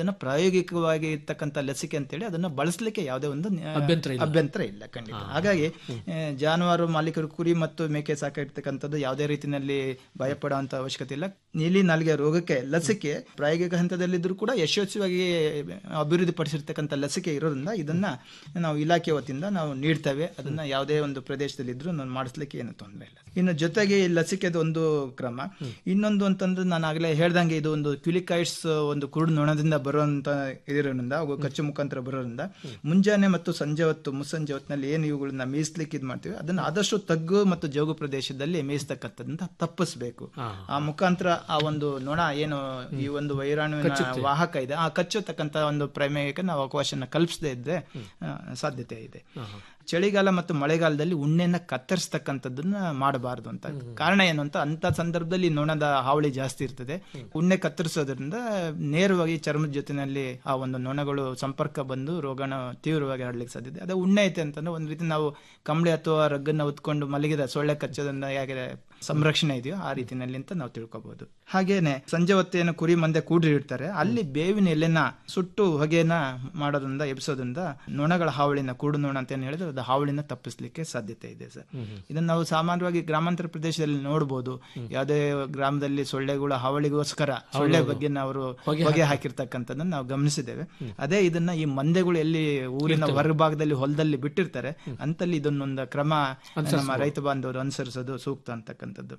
ಅದನ್ನ ಪ್ರಾಯೋಗಿಕವಾಗಿ ಇರ್ತಕ್ಕಂಥ ಲಸಿಕೆ ಅಂತೇಳಿ ಅದನ್ನ ಬಳಸಲಿಕ್ಕೆ ಯಾವುದೇ ಒಂದು ಆ, ಅಭ್ಯಂತರ ಇಲ್ಲ. ಅಭ್ಯಂತರ ಇಲ್ಲ ಖಂಡಿತ ಹಾಗಾಗಿ ಆ, ಜಾನುವಾರು ಮಾಲೀಕರು ಕುರಿ ಮತ್ತು ಮೇಕೆ ಸಾಕಿರ್ತಕ್ಕಂಥದ್ದು ಯಾವುದೇ ರೀತಿಯಲ್ಲಿ ಭಯಪಡುವಂತ ಅವಶ್ಯಕತೆ ಇಲ್ಲ ನೀಲಿ ನಾಲಿಗೆ ರೋಗಕ್ಕೆ ಲಸಿಕೆ ಪ್ರಾಯೋಗಿಕ ಹಂತದಲ್ಲಿದ್ದರೂ ಕೂಡ ಯಶಸ್ವಿಯಾಗಿ ಅಭಿವೃದ್ಧಿ ಪಡಿಸಿರ್ತಕ್ಕಂಥ ಲಸಿಕೆ ಇರೋದ್ರಿಂದ ಇದನ್ನ ನಾವು ಇಲಾಖೆ ವತಿಯಿಂದ ನಾವು ನೀಡ್ತೇವೆ ಅದನ್ನ ಯಾವುದೇ ಒಂದು ಪ್ರದೇಶದಲ್ಲಿ ಇದ್ರೂ ನಾನು ಮಾಡಿಸ್ಲಿಕ್ಕೆ ಏನು ತೊಂದರೆ ಇಲ್ಲ ಇನ್ನು ಜೊತೆಗೆ ಈ ಲಸಿಕೆದು ಒಂದು ಕ್ರಮ ಇನ್ನೊಂದು ಅಂತಂದ್ರೆ ನಾನು ಆಗಲೇ ಹೇಳ್ದಂಗೆ ಇದು ಒಂದು ಕ್ಯುಲಿಕೈಡ್ಸ್ ಒಂದು ಕುರುಡು ನೊಣದಿಂದ ಬರುವಂತ ಇರೋದ್ರಿಂದ ಅವು ಕಚ್ಚು ಮುಖಾಂತರ ಬರೋದ್ರಿಂದ ಮುಂಜಾನೆ ಮತ್ತು ಸಂಜೆ ಹೊತ್ತು ಮುಸ್ಸಂಜೆ ಹೊತ್ತಿನಲ್ಲಿ ಏನು ಇವುಗಳನ್ನ ಮೀಸ್ಲಿಕ್ಕೆ ಇದು ಮಾಡ್ತೀವಿ ಅದನ್ನ ಆದಷ್ಟು ತಗ್ಗು ಮತ್ತು ಜೋಗು ಪ್ರದೇಶದಲ್ಲಿ ಮೇಯಿಸ್ತಕ್ಕಂಥದ್ದನ್ನ ತಪ್ಪಿಸ್ಬೇಕು ಆ ಮುಖಾಂತರ ಆ ಒಂದು ನೊಣ ಏನು ಈ ಒಂದು ವೈರಾಣುವಿನ ವಾಹಕ ಇದೆ ಆ ಕಚ್ಚತಕ್ಕಂತ ಒಂದು ಪ್ರಮೇಯಕ್ಕೆ ನಾವು ಅವಕಾಶನ ಕಲ್ಪಿಸದೇ ಇದ್ರೆ ಆ, ಸಾಧ್ಯತೆ ಇದೆ ಚಳಿಗಾಲ ಮತ್ತು ಮಳೆಗಾಲದಲ್ಲಿ ಉಣ್ಣೆನ ಕತ್ತರಿಸ್ತಕ್ಕಂಥದ್ದನ್ನ ಮಾಡಬಾರದು ಅಂತ ಕಾರಣ ಏನು ಅಂತ ಅಂತ ಸಂದರ್ಭದಲ್ಲಿ ನೊಣದ ಹಾವಳಿ ಜಾಸ್ತಿ ಇರ್ತದೆ ಉಣ್ಣೆ ಕತ್ತರಿಸೋದ್ರಿಂದ ನೇರವಾಗಿ ಚರ್ಮದ ಜೊತೆನಲ್ಲಿ ಆ ಒಂದು ನೊಣಗಳು ಸಂಪರ್ಕ ಬಂದು ರೋಗನ ತೀವ್ರವಾಗಿ ಹರಡ್ಲಿಕ್ಕೆ ಸಾಧ್ಯತೆ ಅದೇ ಉಣ್ಣೆ ಐತೆ ಅಂತಂದ್ರೆ ಒಂದು ರೀತಿ ನಾವು ಕಂಬಳಿ ಅಥವಾ ರಗ್ಗನ್ನ ಹೊತ್ಕೊಂಡು ಮಲಗಿದ ಸೊಳ್ಳೆ ಕಚ್ಚೋದ್ರಿಂದ ಹೇಗೆ ಸಂರಕ್ಷಣೆ ಇದೆಯೋ ಆ ರೀತಿನಲ್ಲಿ ಅಂತ ನಾವು ತಿಳ್ಕೊಬಹುದು ಹಾಗೇನೆ ಸಂಜೆ ಹೊತ್ತೇನು ಕುರಿ ಮಂದೆ ಕೂಡಿರ್ತಾರೆ ಅಲ್ಲಿ ಬೇವಿನ ಎಲೆನ ಸುಟ್ಟು ಹೊಗೆನ ಮಾಡೋದ್ರಿಂದ ಎಬ್ಸೋದ್ರಿಂದ ನೊಣಗಳ ಹಾವಳಿನ ಕೂಡು ನೊಣ ಅಂತ ಏನ್ ಹೇಳಿದ್ರೆ ಅದು ಹಾವಳಿನ ತಪ್ಪಿಸ್ಲಿಕ್ಕೆ ಸಾಧ್ಯತೆ ಇದೆ ಸರ್ ಇದನ್ನ ನಾವು ಸಾಮಾನ್ಯವಾಗಿ ಗ್ರಾಮಾಂತರ ಪ್ರದೇಶದಲ್ಲಿ ನೋಡಬಹುದು ಯಾವುದೇ ಗ್ರಾಮದಲ್ಲಿ ಸೊಳ್ಳೆಗಳ ಹಾವಳಿಗೋಸ್ಕರ ಸೊಳ್ಳೆ ಬಗ್ಗೆ ಅವರು ಹೊಗೆ ಹಾಕಿರ್ತಕ್ಕಂಥದ್ದನ್ನ ನಾವು ಗಮನಿಸಿದ್ದೇವೆ ಅದೇ ಇದನ್ನ ಈ ಮಂದೆಗಳು ಎಲ್ಲಿ ಊರಿನ ಹೊರಭಾಗದಲ್ಲಿ ಹೊಲದಲ್ಲಿ ಬಿಟ್ಟಿರ್ತಾರೆ ಅಂತಲ್ಲಿ ಇದನ್ನೊಂದು ಕ್ರಮ ನಮ್ಮ ರೈತ ಬಾಂಧವರು ಅನುಸರಿಸೋದು ಸೂಕ್ತ ಅಂತಕ್ಕಂಥದ್ದು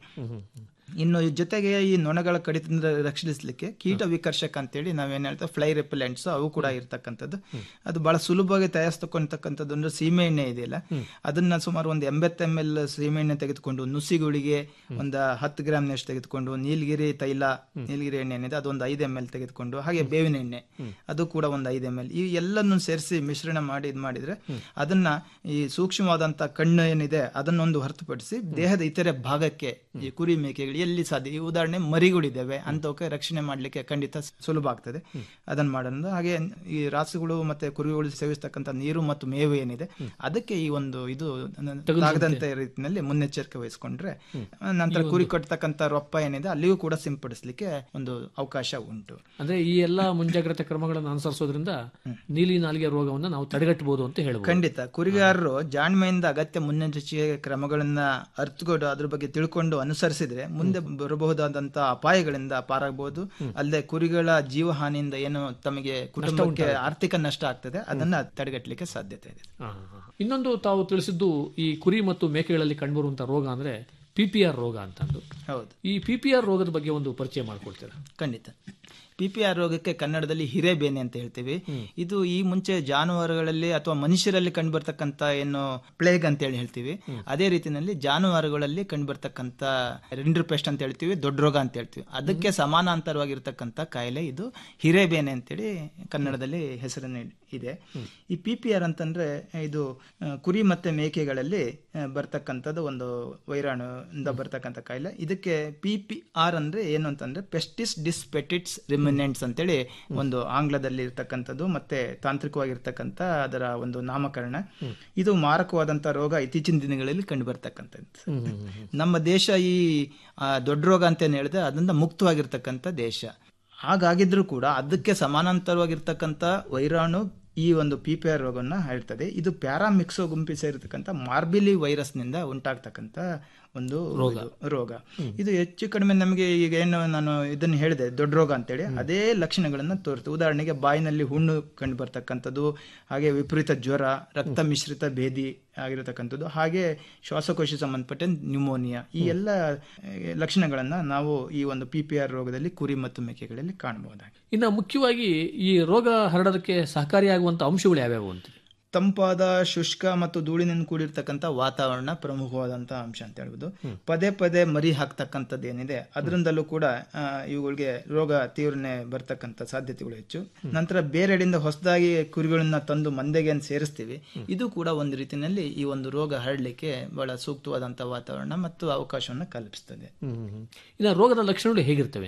ಇನ್ನು ಈ ಜೊತೆಗೆ ಈ ನೊಣಗಳ ಕಡಿತದಿಂದ ರಕ್ಷಿಸಲಿಕ್ಕೆ ಕೀಟ ವಿಕರ್ಷಕ ಅಂತೇಳಿ ನಾವೇನ್ ಹೇಳ್ತೇವೆ ಫ್ಲೈ ರೆಪಲೆಂಟ್ಸ್ ಅವು ಕೂಡ ಇರ್ತಕ್ಕಂಥದ್ದು ಅದು ಬಹಳ ಸುಲಭವಾಗಿ ತಯಾರಿಸ್ತಕ್ಕಂಥದ್ದು ಒಂದು ಸೀಮೆ ಎಣ್ಣೆ ಇದೆಯಲ್ಲ ಅದನ್ನ ಸುಮಾರು ಒಂದು ಎಂಬತ್ತು ಎಮ್ ಎಲ್ ಸೀಮೆ ಎಣ್ಣೆ ತೆಗೆದುಕೊಂಡು ನುಸಿಗಳಿಗೆ ಒಂದು ಹತ್ತು ಗ್ರಾಮ್ನಷ್ಟು ತೆಗೆದುಕೊಂಡು ನೀಲಗಿರಿ ತೈಲ ನೀಲಗಿರಿ ಎಣ್ಣೆ ಏನಿದೆ ಅದೊಂದು ಐದು ಎಮ್ ಎಲ್ ತೆಗೆದುಕೊಂಡು ಹಾಗೆ ಬೇವಿನ ಎಣ್ಣೆ ಅದು ಕೂಡ ಒಂದು ಐದು ಎಮ್ ಎಲ್ ಈ ಎಲ್ಲನ್ನು ಸೇರಿಸಿ ಮಿಶ್ರಣ ಮಾಡಿ ಇದು ಮಾಡಿದ್ರೆ ಅದನ್ನ ಈ ಸೂಕ್ಷ್ಮವಾದಂತ ಕಣ್ಣು ಏನಿದೆ ಅದನ್ನೊಂದು ಹೊರತುಪಡಿಸಿ ದೇಹದ ಇತರೆ ಭಾಗಕ್ಕೆ ಈ ಕುರಿ ಮೇಕೆಗಳು ಎಲ್ಲಿ ಸಾಧ್ಯ ಈ ಉದಾಹರಣೆ ಮರಿಗಳಿದ್ದಾವೆ ಅಂತವಕ್ಕೆ ರಕ್ಷಣೆ ಮಾಡ್ಲಿಕ್ಕೆ ಖಂಡಿತ ಸುಲಭ ಆಗ್ತದೆ ಅದನ್ನ ಮಾಡೋದು ಹಾಗೆ ಈ ರಾಸುಗಳು ಮತ್ತೆ ಕುರಿಗಳು ಸೇವಿಸ್ತಕ್ಕಂಥ ನೀರು ಮತ್ತು ಮೇವು ಏನಿದೆ ಅದಕ್ಕೆ ಈ ಒಂದು ಇದು ತಾಗದಂತೆ ರೀತಿಯಲ್ಲಿ ಮುನ್ನೆಚ್ಚರಿಕೆ ವಹಿಸ್ಕೊಂಡ್ರೆ ನಂತರ ಕುರಿ ಕಟ್ತಕ್ಕಂಥ ರೊಪ್ಪ ಏನಿದೆ ಅಲ್ಲಿಯೂ ಕೂಡ ಸಿಂಪಡಿಸ್ಲಿಕ್ಕೆ ಒಂದು ಅವಕಾಶ ಉಂಟು ಅಂದ್ರೆ ಈ ಎಲ್ಲಾ ಮುಂಜಾಗ್ರತೆ ಕ್ರಮಗಳನ್ನು ಅನುಸರಿಸೋದ್ರಿಂದ ನೀಲಿ ನಾಲಿಗೆ ರೋಗವನ್ನು ನಾವು ತಡೆಗಟ್ಟಬಹುದು ಅಂತ ಹೇಳ್ಬೋದು ಖಂಡಿತ ಕುರಿಗಾರರು ಜಾಣ್ಮೆಯಿಂದ ಅಗತ್ಯ ಮುನ್ನೆಚ್ಚರಿಕೆ ಕ್ರಮಗಳನ್ನ ಅರ್ಥಕೊಂಡು ಅದ್ರ ಬಗ್ಗೆ ತಿಳ್ಕೊಂಡು ಅನುಸರಿಸಿದ್ರೆ ಮುಂದೆ ಬರಬಹುದಾದಂತ ಅಪಾಯಗಳಿಂದ ಪಾರಾಗಬಹುದು ಅಲ್ಲದೆ ಕುರಿಗಳ ಜೀವ ಹಾನಿಯಿಂದ ಏನು ತಮಗೆ ಕುಟುಂಬಕ್ಕೆ ಆರ್ಥಿಕ ನಷ್ಟ ಆಗ್ತದೆ ಅದನ್ನ ತಡೆಗಟ್ಟಲಿಕ್ಕೆ ಸಾಧ್ಯತೆ ಇದೆ ಹಾ, ಹಾ, ಹಾ. ಇನ್ನೊಂದು ತಾವು ತಿಳಿಸಿದ್ದು ಈ ಕುರಿ ಮತ್ತು ಮೇಕೆಗಳಲ್ಲಿ ಕಂಡುಬರುವಂತಹ ರೋಗ ಅಂದ್ರೆ ಪಿ ಪಿ ಆರ್ ರೋಗ ಅಂತಂದು ಹೌದು ಈ ಪಿ ಪಿ ಆರ್ ರೋಗದ ಬಗ್ಗೆ ಒಂದು ಪರಿಚಯ ಮಾಡ್ಕೊಡ್ತೀರಾ ಖಂಡಿತ ಪಿ ಪಿ ಆರ್ ರೋಗಕ್ಕೆ ಕನ್ನಡದಲ್ಲಿ ಹಿರೇಬೇನೆ ಅಂತ ಹೇಳ್ತೀವಿ ಇದು ಈ ಮುಂಚೆ ಜಾನುವಾರುಗಳಲ್ಲಿ ಅಥವಾ ಮನುಷ್ಯರಲ್ಲಿ ಕಂಡುಬರ್ತಕ್ಕಂತ ಏನು ಪ್ಲೇಗ್ ಅಂತ ಹೇಳಿ ಹೇಳ್ತೀವಿ ಅದೇ ರೀತಿಯಲ್ಲಿ ಜಾನುವಾರುಗಳಲ್ಲಿ ಕಂಡುಬರ್ತಕ್ಕಂತ ರಿಂಡ್ರ್ ಪೆಸ್ಟ್ ಅಂತ ಹೇಳ್ತೀವಿ ದೊಡ್ಡ ರೋಗ ಅಂತ ಹೇಳ್ತೀವಿ ಅದಕ್ಕೆ ಸಮಾನಾಂತರವಾಗಿರ್ತಕ್ಕಂಥ ಕಾಯಿಲೆ ಇದು ಹಿರೇಬೇನೆ ಅಂತೇಳಿ ಕನ್ನಡದಲ್ಲಿ ಹೆಸರನ್ನು ಇದೆ ಈ ಪಿ ಪಿ ಆರ್ ಅಂತಂದ್ರೆ ಇದು ಆ, ಕುರಿ ಮತ್ತೆ ಮೇಕೆಗಳಲ್ಲಿ ಆ, ಬರ್ತಕ್ಕಂಥದ್ದು ಒಂದು ವೈರಾಣು ಇಂದ ಬರ್ತಕ್ಕಂಥ ಕಾಯಿಲೆ ಇದಕ್ಕೆ ಪಿ ಪಿ ಆರ್ ಅಂದ್ರೆ ಏನು ಅಂತಂದ್ರೆ ಪೆಸ್ಟಿಸ್ ಡಿಸ್ಪೆಟಿಟ್ಸ್ ರಿಮಿನೆಂಟ್ಸ್ ಅಂತೇಳಿ ಒಂದು ಆಂಗ್ಲದಲ್ಲಿ ಇರ್ತಕ್ಕಂಥದ್ದು ಮತ್ತೆ ತಾಂತ್ರಿಕವಾಗಿರ್ತಕ್ಕಂಥ ಅದರ ಒಂದು ನಾಮಕರಣ ಇದು ಮಾರಕವಾದಂತ ರೋಗ ಇತ್ತೀಚಿನ ದಿನಗಳಲ್ಲಿ ಕಂಡು ಬರ್ತಕ್ಕಂಥದ್ದು ನಮ್ಮ ದೇಶ ಈ ಆ, ದೊಡ್ಡ ರೋಗ ಅಂತ ಏನ್ ಹೇಳಿದ್ರೆ ಅದರಿಂದ ಮುಕ್ತವಾಗಿರ್ತಕ್ಕಂಥ ದೇಶ ಹಾಗಾಗಿದ್ರೂ ಕೂಡ ಅದಕ್ಕೆ ಸಮಾನಾಂತರವಾಗಿರ್ತಕ್ಕಂಥ ವೈರಾಣು ಈ ಒಂದು ಪಿ ಪಿ ಆರ್ ರೋಗವನ್ನ ಹೇಳ್ತದೆ ಇದು ಪ್ಯಾರಾಮಿಕ್ಸೋ ಗುಂಪಿ ಸೇರಿರ್ತಕ್ಕಂಥ ಮಾರ್ಬಿಲಿ ವೈರಸ್ನಿಂದ ಉಂಟಾಗ್ತಕ್ಕಂಥ ಒಂದು ರೋಗ ರೋಗ ಇದು ಹೆಚ್ಚು ಕಡಿಮೆ ನಮಗೆ ಈಗ ಏನು ನಾನು ಇದನ್ನ ಹೇಳಿದೆ ದೊಡ್ಡ ರೋಗ ಅಂತೇಳಿ ಅದೇ ಲಕ್ಷಣಗಳನ್ನ ತೋರುತ್ತೆ ಉದಾಹರಣೆಗೆ ಬಾಯಿನಲ್ಲಿ ಹುಣ್ಣು ಕಂಡು ಬರ್ತಕ್ಕಂಥದ್ದು ಹಾಗೆ ವಿಪರೀತ ಜ್ವರ ರಕ್ತ ಮಿಶ್ರಿತ ಭೇದಿ ಆಗಿರತಕ್ಕಂಥದ್ದು ಹಾಗೆ ಶ್ವಾಸಕೋಶ ಸಂಬಂಧಪಟ್ಟ ನ್ಯೂಮೋನಿಯಾ ಈ ಎಲ್ಲ ಆ, ಲಕ್ಷಣಗಳನ್ನ ನಾವು ಈ ಒಂದು ಪಿ ಪಿ ಆರ್ ರೋಗದಲ್ಲಿ ಕುರಿ ಮತ್ತು ಮೇಕೆಗಳಲ್ಲಿ ಕಾಣಬಹುದಾಗಿದೆ ಇನ್ನು ಮುಖ್ಯವಾಗಿ ಈ ರೋಗ ಹರಡೋದಕ್ಕೆ ಸಹಕಾರಿಯಾಗುವಂತ ಅಂಶಗಳು ಯಾವ್ಯಾವು ಅಂತೀರಿ ತಂಪಾದ ಶುಷ್ಕ ಮತ್ತು ಧೂಳಿನಿಂದ ಕೂಡಿರ್ತಕ್ಕಂಥ ವಾತಾವರಣ ಪ್ರಮುಖವಾದಂತ ಅಂಶ ಅಂತ ಹೇಳ್ಬೋದು ಪದೇ ಪದೇ ಮರಿ ಹಾಕ್ತಕ್ಕಂಥದ್ದು ಏನಿದೆ ಅದರಿಂದಲೂ ಕೂಡ ಆ, ಇವುಗಳಿಗೆ ರೋಗ ತೀವ್ರನೆ ಬರ್ತಕ್ಕಂಥ ಸಾಧ್ಯತೆಗಳು ಹೆಚ್ಚು ನಂತರ ಬೇರೆಡೆಯಿಂದ ಹೊಸದಾಗಿ ಕುರಿಗಳನ್ನ ತಂದು ಮಂದೆಗೆ ಅಂತ ಸೇರಿಸ್ತೀವಿ ಇದು ಕೂಡ ಒಂದು ರೀತಿಯಲ್ಲಿ ಈ ಒಂದು ರೋಗ ಹರಡಲಿಕ್ಕೆ ಬಹಳ ಸೂಕ್ತವಾದಂಥ ವಾತಾವರಣ ಮತ್ತು ಅವಕಾಶವನ್ನು ಕಲ್ಪಿಸ್ತದೆ ಇನ್ನು ರೋಗದ ಲಕ್ಷಣಗಳು ಹೇಗಿರ್ತವೆ ಅಂತೀರಿ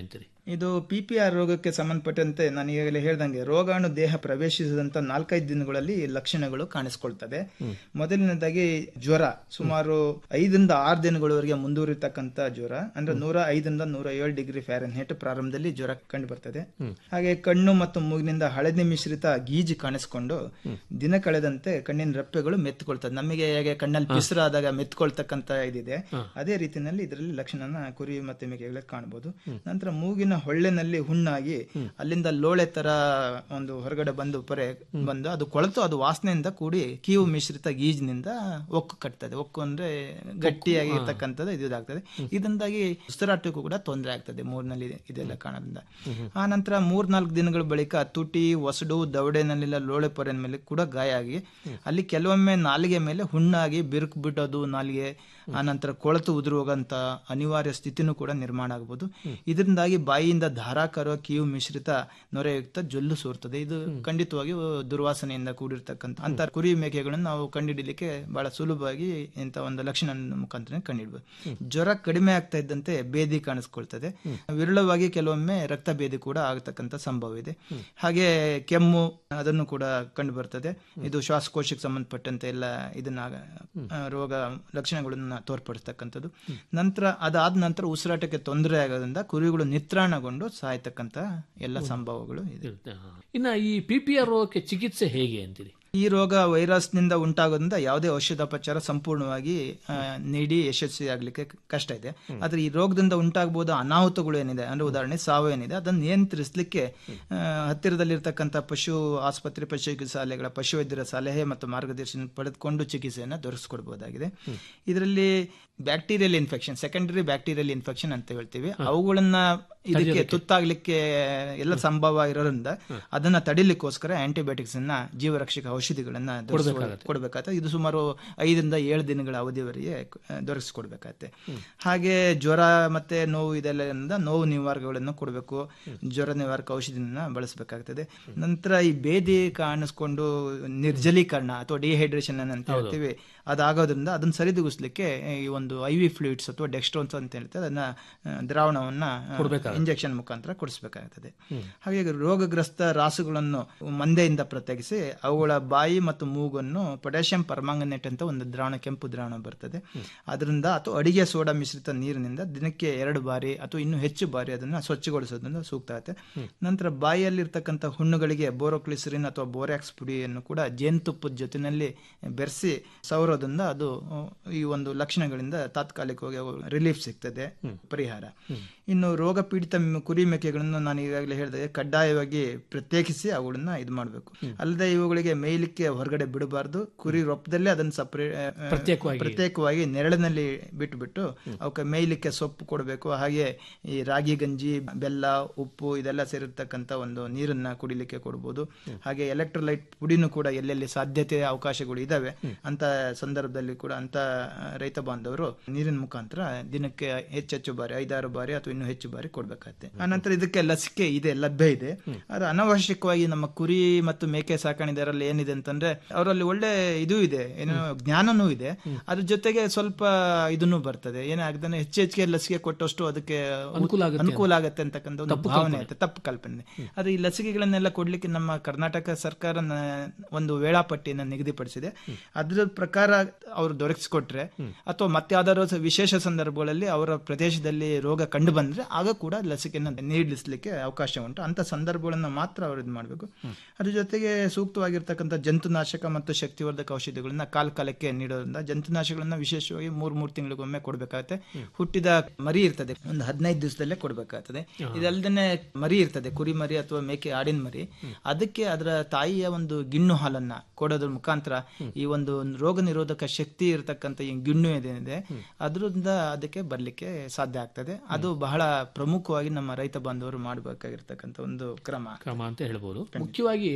ಇದು ಪಿ ಪಿ ಆರ್ ರೋಗಕ್ಕೆ ಸಂಬಂಧಪಟ್ಟಂತೆ ನಾನು ಈಗಾಗಲೇ ಹೇಳ್ದಂಗೆ ರೋಗಾಣು ದೇಹ ಪ್ರವೇಶಿಸಿದಂತ ನಾಲ್ಕೈದು ದಿನಗಳಲ್ಲಿ ಲಕ್ಷಣಗಳು ಕಾಣಿಸ್ಕೊಳ್ತದೆ ಮೊದಲನೇದಾಗಿ ಜ್ವರ ಸುಮಾರು ಐದರಿಂದ ಆರು ದಿನಗಳವರೆಗೆ ಮುಂದುವರಿತಕ್ಕಂತ ಜ್ವರ ಅಂದ್ರೆ ನೂರ ಐದರಿಂದ ನೂರ ಏಳು ಡಿಗ್ರಿ ಫ್ಯಾರನ್ಹೀಟ್ ಪ್ರಾರಂಭದಲ್ಲಿ ಜ್ವರ ಕಂಡು ಬರ್ತದೆ ಹಾಗೆ ಕಣ್ಣು ಮತ್ತು ಮೂಗಿನಿಂದ ಹಳದಿ ಮಿಶ್ರಿತ ಗೀಜು ಕಾಣಿಸ್ಕೊಂಡು ದಿನ ಕಳೆದಂತೆ ಕಣ್ಣಿನ ರೆಪ್ಪೆಗಳು ಮೆತ್ತುಕೊಳ್ತದೆ ನಮಗೆ ಹೇಗೆ ಕಣ್ಣಲ್ಲಿ ಬಿಸಿರಾದಾಗ ಮೆತ್ಕೊಳ್ತಕ್ಕಂತ ಇದಿದೆ ಅದೇ ರೀತಿಯಲ್ಲಿ ಇದರಲ್ಲಿ ಲಕ್ಷಣನ ಕುರಿ ಮತ್ತೆ ಮೇಕೆಗಳಲ್ಲಿ ಕಾಣಬಹುದು ನಂತರ ಮೂಗಿನ ಹೊಳ್ಳೆನಲ್ಲಿ ಹುಣ್ಣಾಗಿ ಅಲ್ಲಿಂದ ಲೋಳೆ ತರ ಒಂದು ಹೊರಗಡೆ ಬಂದು ಪೊರೆ ಬಂದು ಅದು ಕೊಳೆತು ಅದು ವಾಸನೆಯಿಂದ ಕೂಡಿ ಕೀವು ಮಿಶ್ರಿತ ಗೀಜಿನಿಂದ ಒಕ್ಕು ಕಟ್ತದೆ ಒಕ್ಕು ಅಂದ್ರೆ ಗಟ್ಟಿಯಾಗಿ ಇರ್ತಕ್ಕಂಥದ್ದು ಇದು ಇದಾಗ್ತದೆ ಇದರಿಂದಾಗಿ ಉಸಿರಾಟಕ್ಕೂ ಕೂಡ ತೊಂದರೆ ಆಗ್ತದೆ ಮೂರ್ನಲ್ಲಿ ಇದೆಲ್ಲ ಕಾಣೋದ್ರಿಂದ ಆ ನಂತರ ಮೂರ್ನಾಲ್ಕು ದಿನಗಳ ಬಳಿಕ ತುಟಿ ಒಸಡು ದವಡೆನಲ್ಲೆಲ್ಲ ಲೋಳೆ ಪೊರೆನ ಮೇಲೆ ಕೂಡ ಗಾಯ ಆಗಿ ಅಲ್ಲಿ ಕೆಲವೊಮ್ಮೆ ನಾಲಿಗೆ ಮೇಲೆ ಹುಣ್ಣಾಗಿ ಬಿರುಕು ಬಿಡೋದು ನಾಲಿಗೆ ಆ ನಂತರ ಕೊಳತು ಉದುರುವಂತ ಅನಿವಾರ್ಯ ಸ್ಥಿತಿನೂ ಕೂಡ ನಿರ್ಮಾಣ ಆಗಬಹುದು ಇದರಿಂದಾಗಿ ಬಾಯಿಯಿಂದ ಧಾರಾಕಾರ ಕೀವು ಮಿಶ್ರಿತ ನೊರೆಯುಕ್ತ ಜೊಲ್ಲು ಸೋರ್ತದೆ ಇದು ಖಂಡಿತವಾಗಿ ದುರ್ವಾಸನೆಯಿಂದ ಕೂಡಿರ್ತಕ್ಕಂಥ ಅಂತ ಕುರಿ ಮೇಕೆಗಳನ್ನು ನಾವು ಕಂಡುಹಿಡಿಲಿಕ್ಕೆ ಬಹಳ ಸುಲಭವಾಗಿ ಇಂಥ ಒಂದು ಲಕ್ಷಣ ಮುಖಾಂತರ ಕಂಡುಹಿಡ್ಬೋದು ಜ್ವರ ಕಡಿಮೆ ಆಗ್ತಾ ಇದ್ದಂತೆ ಬೇದಿ ಕಾಣಿಸ್ಕೊಳ್ತದೆ ವಿರಳವಾಗಿ ಕೆಲವೊಮ್ಮೆ ರಕ್ತ ಬೇದಿ ಕೂಡ ಆಗತಕ್ಕಂಥ ಸಂಭವ ಇದೆ ಹಾಗೆ ಕೆಮ್ಮು ಅದನ್ನು ಕೂಡ ಕಂಡು ಬರ್ತದೆ ಇದು ಶ್ವಾಸಕೋಶಕ್ಕೆ ಸಂಬಂಧಪಟ್ಟಂತೆ ಎಲ್ಲ ಇದನ್ನ ಆ, ರೋಗ ಲಕ್ಷಣಗಳನ್ನ ತೋರ್ಪಡಿಸ್ತಕ್ಕಂಥದ್ದು ನಂತರ ಅದಾದ ನಂತರ ಉಸಿರಾಟಕ್ಕೆ ತೊಂದರೆ ಆಗೋದ್ರಿಂದ ಕುರಿಗಳು ನಿತ್ರಾಣಗೊಂಡು ಸಾಯ್ತಕ್ಕಂಥ ಎಲ್ಲ ಸಂಭವಗಳು ಇದೆ ಇರುತ್ತೆ ಹಾ. ಇನ್ನ ಈ ಪಿ ಪಿ ಆರ್ ರೋಗಕ್ಕೆ ಚಿಕಿತ್ಸೆ ಹೇಗೆ ಅಂತೀರಿ ಈ ರೋಗ ವೈರಸ್ನಿಂದ ಉಂಟಾಗೋದ್ರಿಂದ ಯಾವುದೇ ಔಷಧೋಪಚಾರ ಸಂಪೂರ್ಣವಾಗಿ ಆ, ನೀಡಿ ಯಶಸ್ವಿ ಆಗ್ಲಿಕ್ಕೆ ಕಷ್ಟ ಇದೆ ಆದ್ರೆ ಈ ರೋಗದಿಂದ ಉಂಟಾಗಬಹುದ ಅನಾಹುತಗಳು ಏನಿದೆ ಅಂದ್ರೆ ಉದಾಹರಣೆ ಸಾವು ಏನಿದೆ ಅದನ್ನು ನಿಯಂತ್ರಿಸಲಿಕ್ಕೆ ಹತ್ತಿರದಲ್ಲಿರ್ತಕ್ಕಂಥ ಪಶು ಆಸ್ಪತ್ರೆ ಪಶು ಚಿಕಿತ್ಸಾಲಯಗಳ ಪಶುವೈದ್ಯರ ಸಲಹೆ ಮತ್ತು ಮಾರ್ಗದರ್ಶನ ಪಡೆದುಕೊಂಡು ಚಿಕಿತ್ಸೆಯನ್ನು ದೊರಕಿಸ್ಕೊಡ್ಬೋದಾಗಿದೆ ಇದರಲ್ಲಿ bacterial infection secondary bacterial infection ಅಂತ ಹೇಳ್ತೀವಿ ಅವುಗಳನ್ನ ಇದಕ್ಕೆ ತುತ್ತಾಗ್ಲಿಕ್ಕೆ ಎಲ್ಲ ಸಂಭವ ಇರೋದ್ರಿಂದ ಅದನ್ನ ತಡಿಲಿಕ್ಕೋಸ್ಕರ ಆಂಟಿಬಯೋಟಿಕ್ಸ್ ಅನ್ನ ಜೀವರಕ್ಷಕ ಔಷಧಿಗಳನ್ನ ಕೊಡಬೇಕಾಗುತ್ತೆ ಇದು ಸುಮಾರು ಐದರಿಂದ ಏಳು ದಿನಗಳ ಅವಧಿವರೆಗೆ ಆ, ದೊರಕಿಸ್ಕೊಡ್ಬೇಕಾಗತ್ತೆ ಹಾಗೆ ಜ್ವರ ಮತ್ತೆ ನೋವು ಇದೆಲ್ಲ ನೋವು ನಿವಾರಕಗಳನ್ನು ಕೊಡಬೇಕು ಜ್ವರ ನಿವಾರಕ ಔಷಧಿನ ಬಳಸಬೇಕಾಗ್ತದೆ ನಂತರ ಈ ಬೇದಿ ಕಾಣಿಸ್ಕೊಂಡು ನಿರ್ಜಲೀಕರಣ ಅಥವಾ ಡಿಹೈಡ್ರೇಷನ್ ಅಂತ ಹೇಳ್ತೀವಿ ಅದಾಗೋದ್ರಿಂದ ಅದನ್ನ ಸರಿದೂಗಿಸ್ಲಿಕ್ಕೆ ಈ ಒಂದು ಐ ವಿ ಫ್ಲೂಯಿಡ್ಸ್ ಅಥವಾ ಡೆಕ್ಸ್ಟ್ರೋನ್ಸ್ ಅಂತ ಹೇಳ್ತಾರೆ ಅದನ್ನ ಆ, ದ್ರಾವಣವನ್ನ ಇಂಜೆಕ್ಷನ್ ಮುಖಾಂತರ ಕೊಡಿಸಬೇಕಾಗುತ್ತದೆ ಹಾಗೆ ರೋಗಗ್ರಸ್ತ ರಾಸುಗಳನ್ನು ಮಂದೆಯಿಂದ ಪ್ರತ್ಯೇಕಿಸಿ ಅವುಗಳ ಬಾಯಿ ಮತ್ತು ಮೂಗನ್ನು ಪೊಟ್ಯಾಷಿಯಂ ಪರ್ಮಾಂಗನೇಟ್ ಅಂತ ಒಂದು ದ್ರಾವಣ ಕೆಂಪು ದ್ರಾವಣ ಬರ್ತದೆ ಅದರಿಂದ ಅಥವಾ ಅಡಿಗೆ ಸೋಡಾ ಮಿಶ್ರಿತ ನೀರಿನಿಂದ ದಿನಕ್ಕೆ ಎರಡು ಬಾರಿ ಅಥವಾ ಇನ್ನೂ ಹೆಚ್ಚು ಬಾರಿ ಅದನ್ನ ಸ್ವಚ್ಛಗೊಳಿಸೋದ್ರಿಂದ ಸೂಕ್ತ ಆಗುತ್ತೆ ನಂತರ ಬಾಯಿಯಲ್ಲಿರ್ತಕ್ಕಂಥ ಹುಣ್ಣುಗಳಿಗೆ ಬೋರೋಕ್ಲಿಸರಿನ್ ಅಥವಾ ಬೋರ್ಯಾಕ್ಸ್ ಪುಡಿಯನ್ನು ಕೂಡ ಜೇನುತುಪ್ಪದ ಜೊತೆನಲ್ಲಿ ಬೆರೆಸಿ ಸವರೋದ್ರಿಂದ ಅದು ಆ, ಈ ಒಂದು ಲಕ್ಷಣಗಳಿಂದ ತಾತ್ಕಾಲಿಕವಾಗಿ ರಿಲೀಫ್ ಸಿಗ್ತದೆ ಪರಿಹಾರ ಇನ್ನು ರೋಗ ಪೀಡಿತ ಮ್- ಕುರಿ ಮೇಕೆಗಳನ್ನು ನಾನು ಈಗಾಗಲೇ ಹೇಳಿದೆ ಕಡ್ಡಾಯವಾಗಿ ಪ್ರತ್ಯೇಕಿಸಿ ಅವುಗಳನ್ನ ಇದು ಮಾಡಬೇಕು ಅಲ್ಲದೆ ಇವುಗಳಿಗೆ ಮೇಯ್ಲಿಕ್ಕೆ ಹೊರಗಡೆ ಬಿಡಬಾರ್ದು ಕುರಿ ರೊಪ್ಪದಲ್ಲೇ ಅದನ್ನ ಸಪರೇಟ್ ಪ್ರತ್ಯೇಕವಾಗಿ. ಪ್ರತ್ಯೇಕವಾಗಿ ನೆರಳಿನಲ್ಲಿ ಬಿಟ್ಟುಬಿಟ್ಟು ಅವಕ್ಕೆ ಮೇಯ್ಲಿಕ್ಕೆ ಸೊಪ್ಪು ಕೊಡಬೇಕು ಹಾಗೆ ಈ ರಾಗಿ ಗಂಜಿ ಬೆಲ್ಲ ಉಪ್ಪು ಇದೆಲ್ಲ ಸೇರಿರ್ತಕ್ಕಂಥ ಒಂದು ನೀರನ್ನ ಕುಡಿಲಿಕ್ಕೆ ಕೊಡ್ಬೋದು ಹಾಗೆ ಎಲೆಕ್ಟ್ರೋಲೈಟ್ ಪುಡಿನೂ ಕೂಡ ಎಲ್ಲೆಲ್ಲಿ ಸಾಧ್ಯತೆ ಅವಕಾಶಗಳು ಇದಾವೆ ಅಂತ ಸಂದರ್ಭದಲ್ಲಿ ಕೂಡ ಅಂತ ರೈತ ಬಾಂಧವರು ನೀರಿನ ಮುಖಾಂತರ ದಿನಕ್ಕೆ ಹೆಚ್ಚೆಚ್ಚು ಬಾರಿ ಐದಾರು ಬಾರಿ ಅಥವಾ ಇನ್ನೂ ಹೆಚ್ಚು ಬಾರಿ ಕೊಡ್ಬೇಕಾಗತ್ತೆ ಆನಂತರ ಇದಕ್ಕೆ ಲಸಿಕೆ ಇದೆ ಲಭ್ಯ ಇದೆ ಆದ್ರೆ ಅನವಶ್ಯಕವಾಗಿ ನಮ್ಮ ಕುರಿ ಮತ್ತು ಮೇಕೆ ಸಾಕಾಣಿದಾರಲ್ಲಿ ಏನಿದೆ ಅಂತಂದ್ರೆ ಅವರಲ್ಲಿ ಒಳ್ಳೆ ಇದು ಇದೆ ಏನು ಜ್ಞಾನನೂ ಇದೆ ಅದ್ರ ಜೊತೆಗೆ ಸ್ವಲ್ಪ ಇದನ್ನು ಬರ್ತದೆ ಏನಾಗ್ತಾನೆ ಹೆಚ್ಚು ಹೆಚ್ಚಿಗೆ ಲಸಿಕೆ ಕೊಟ್ಟಷ್ಟು ಅದಕ್ಕೆ ಅನುಕೂಲ ಆಗುತ್ತೆ ಅನುಕೂಲ ಆಗುತ್ತೆ ಅಂತಕ್ಕಂಥ ಒಂದು ಭಾವನೆ ಐತೆ ತಪ್ಪು ಕಲ್ಪನೆ ಆದ್ರೆ ಈ ಲಸಿಕೆಗಳನ್ನೆಲ್ಲ ಕೊಡ್ಲಿಕ್ಕೆ ನಮ್ಮ ಕರ್ನಾಟಕ ಸರ್ಕಾರ ನ- ಒಂದು ವೇಳಾಪಟ್ಟಿಯನ್ನು ನಿಗದಿಪಡಿಸಿದೆ ಅದ್ರ ಪ್ರಕಾರ ಅವರು ದೊರಕಿಸ್ಕೊಟ್ರೆ ಅಥವಾ ಮತ್ತೆ ಯಾವ್ದಾದ್ರು ಸ- ವಿಶೇಷ ಸಂದರ್ಭಗಳಲ್ಲಿ ಅವರ ಪ್ರದೇಶದಲ್ಲಿ ರೋಗ ಕಂಡು ಬಂದ್ರೆ ಆಗ ಕೂಡ ಲಸಿಕೆನ ನೀಡಿಸ್ಲಿಕ್ಕೆ ಅವಕಾಶ ಉಂಟು ಅಂತ ಸಂದರ್ಭಗಳನ್ನ ಮಾತ್ರ ಅವರು ಇದು ಮಾಡಬೇಕು ಅದ್ರ ಜೊತೆಗೆ ಸೂಕ್ತವಾಗಿರ್ತಕ್ಕಂಥ ಜಂತುನಾಶಕ ಮತ್ತು ಶಕ್ತಿವರ್ಧಕ ಔಷಧಿಗಳನ್ನ ಕಾಲ ಕಾಲಕ್ಕೆ ನೀಡೋದ್ರಿಂದ ಜಂತುನಾಶಕಗಳನ್ನ ವಿಶೇಷವಾಗಿ ಮೂರ್ ಮೂರ್ ತಿಂಗಳಿಗೊಮ್ಮೆ ಕೊಡ್ಬೇಕಾಗತ್ತೆ ಹುಟ್ಟಿದ ಮರಿ ಇರ್ತದೆ ಒಂದು ಹದಿನೈದು ದಿವಸದಲ್ಲೇ ಕೊಡ್ಬೇಕಾಗ್ತದೆ ಇದಲ್ದೇನೆ ಮರಿ ಇರ್ತದೆ ಕುರಿ ಮರಿ ಅಥವಾ ಮೇಕೆ ಆಡಿನ ಮರಿ ಅದಕ್ಕೆ ಅದರ ತಾಯಿಯ ಒಂದು ಗಿಣ್ಣು ಹಾಲನ್ನ ಕೊಡೋದ್ರ ಮುಖಾಂತರ ಈ ಒಂದು ರೋಗ ನಿರೋಧಕ ಶಕ್ತಿ ಇರತಕ್ಕಂಥ ಈ ಗಿಣ್ಣು ಏನಿದೆ ಅದರಿಂದ ಅದಕ್ಕೆ ಬರ್ಲಿಕ್ಕೆ ಸಾಧ್ಯ ಆಗ್ತದೆ ಅದು ಬಹಳ ಪ್ರಮುಖವಾಗಿ ನಮ್ಮ ರೈತ ಬಾಂಧವರು ಮಾಡಬೇಕಾಗಿರ್ತಕ್ಕಂಥ ಒಂದು ಕ್ರಮ ಕ್ರಮ ಅಂತ ಹೇಳ್ಬೋದು ಮುಖ್ಯವಾಗಿ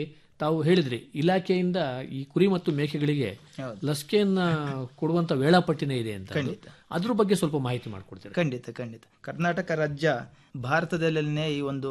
ತಾವು ಹೇಳಿದ್ರಿ ಇಲಾಖೆಯಿಂದ ಈ ಕುರಿ ಮತ್ತು ಮೇಕೆಗಳಿಗೆ ಹೌದು. ಲಸಿಕೆಯನ್ನ ಕೊಡುವಂತ ವೇಳಾಪಟ್ಟಿನೇ ಇದೆ ಅಂತ ಖಂಡಿತ. ಅದ್ರ ಬಗ್ಗೆ ಸ್ವಲ್ಪ ಮಾಹಿತಿ ಮಾಡಿಕೊಡ್ತೀರಾ ಖಂಡಿತ ಖಂಡಿತ ಕರ್ನಾಟಕ ರಾಜ್ಯ ಭಾರತದಲ್ಲೇ ಈ ಒಂದು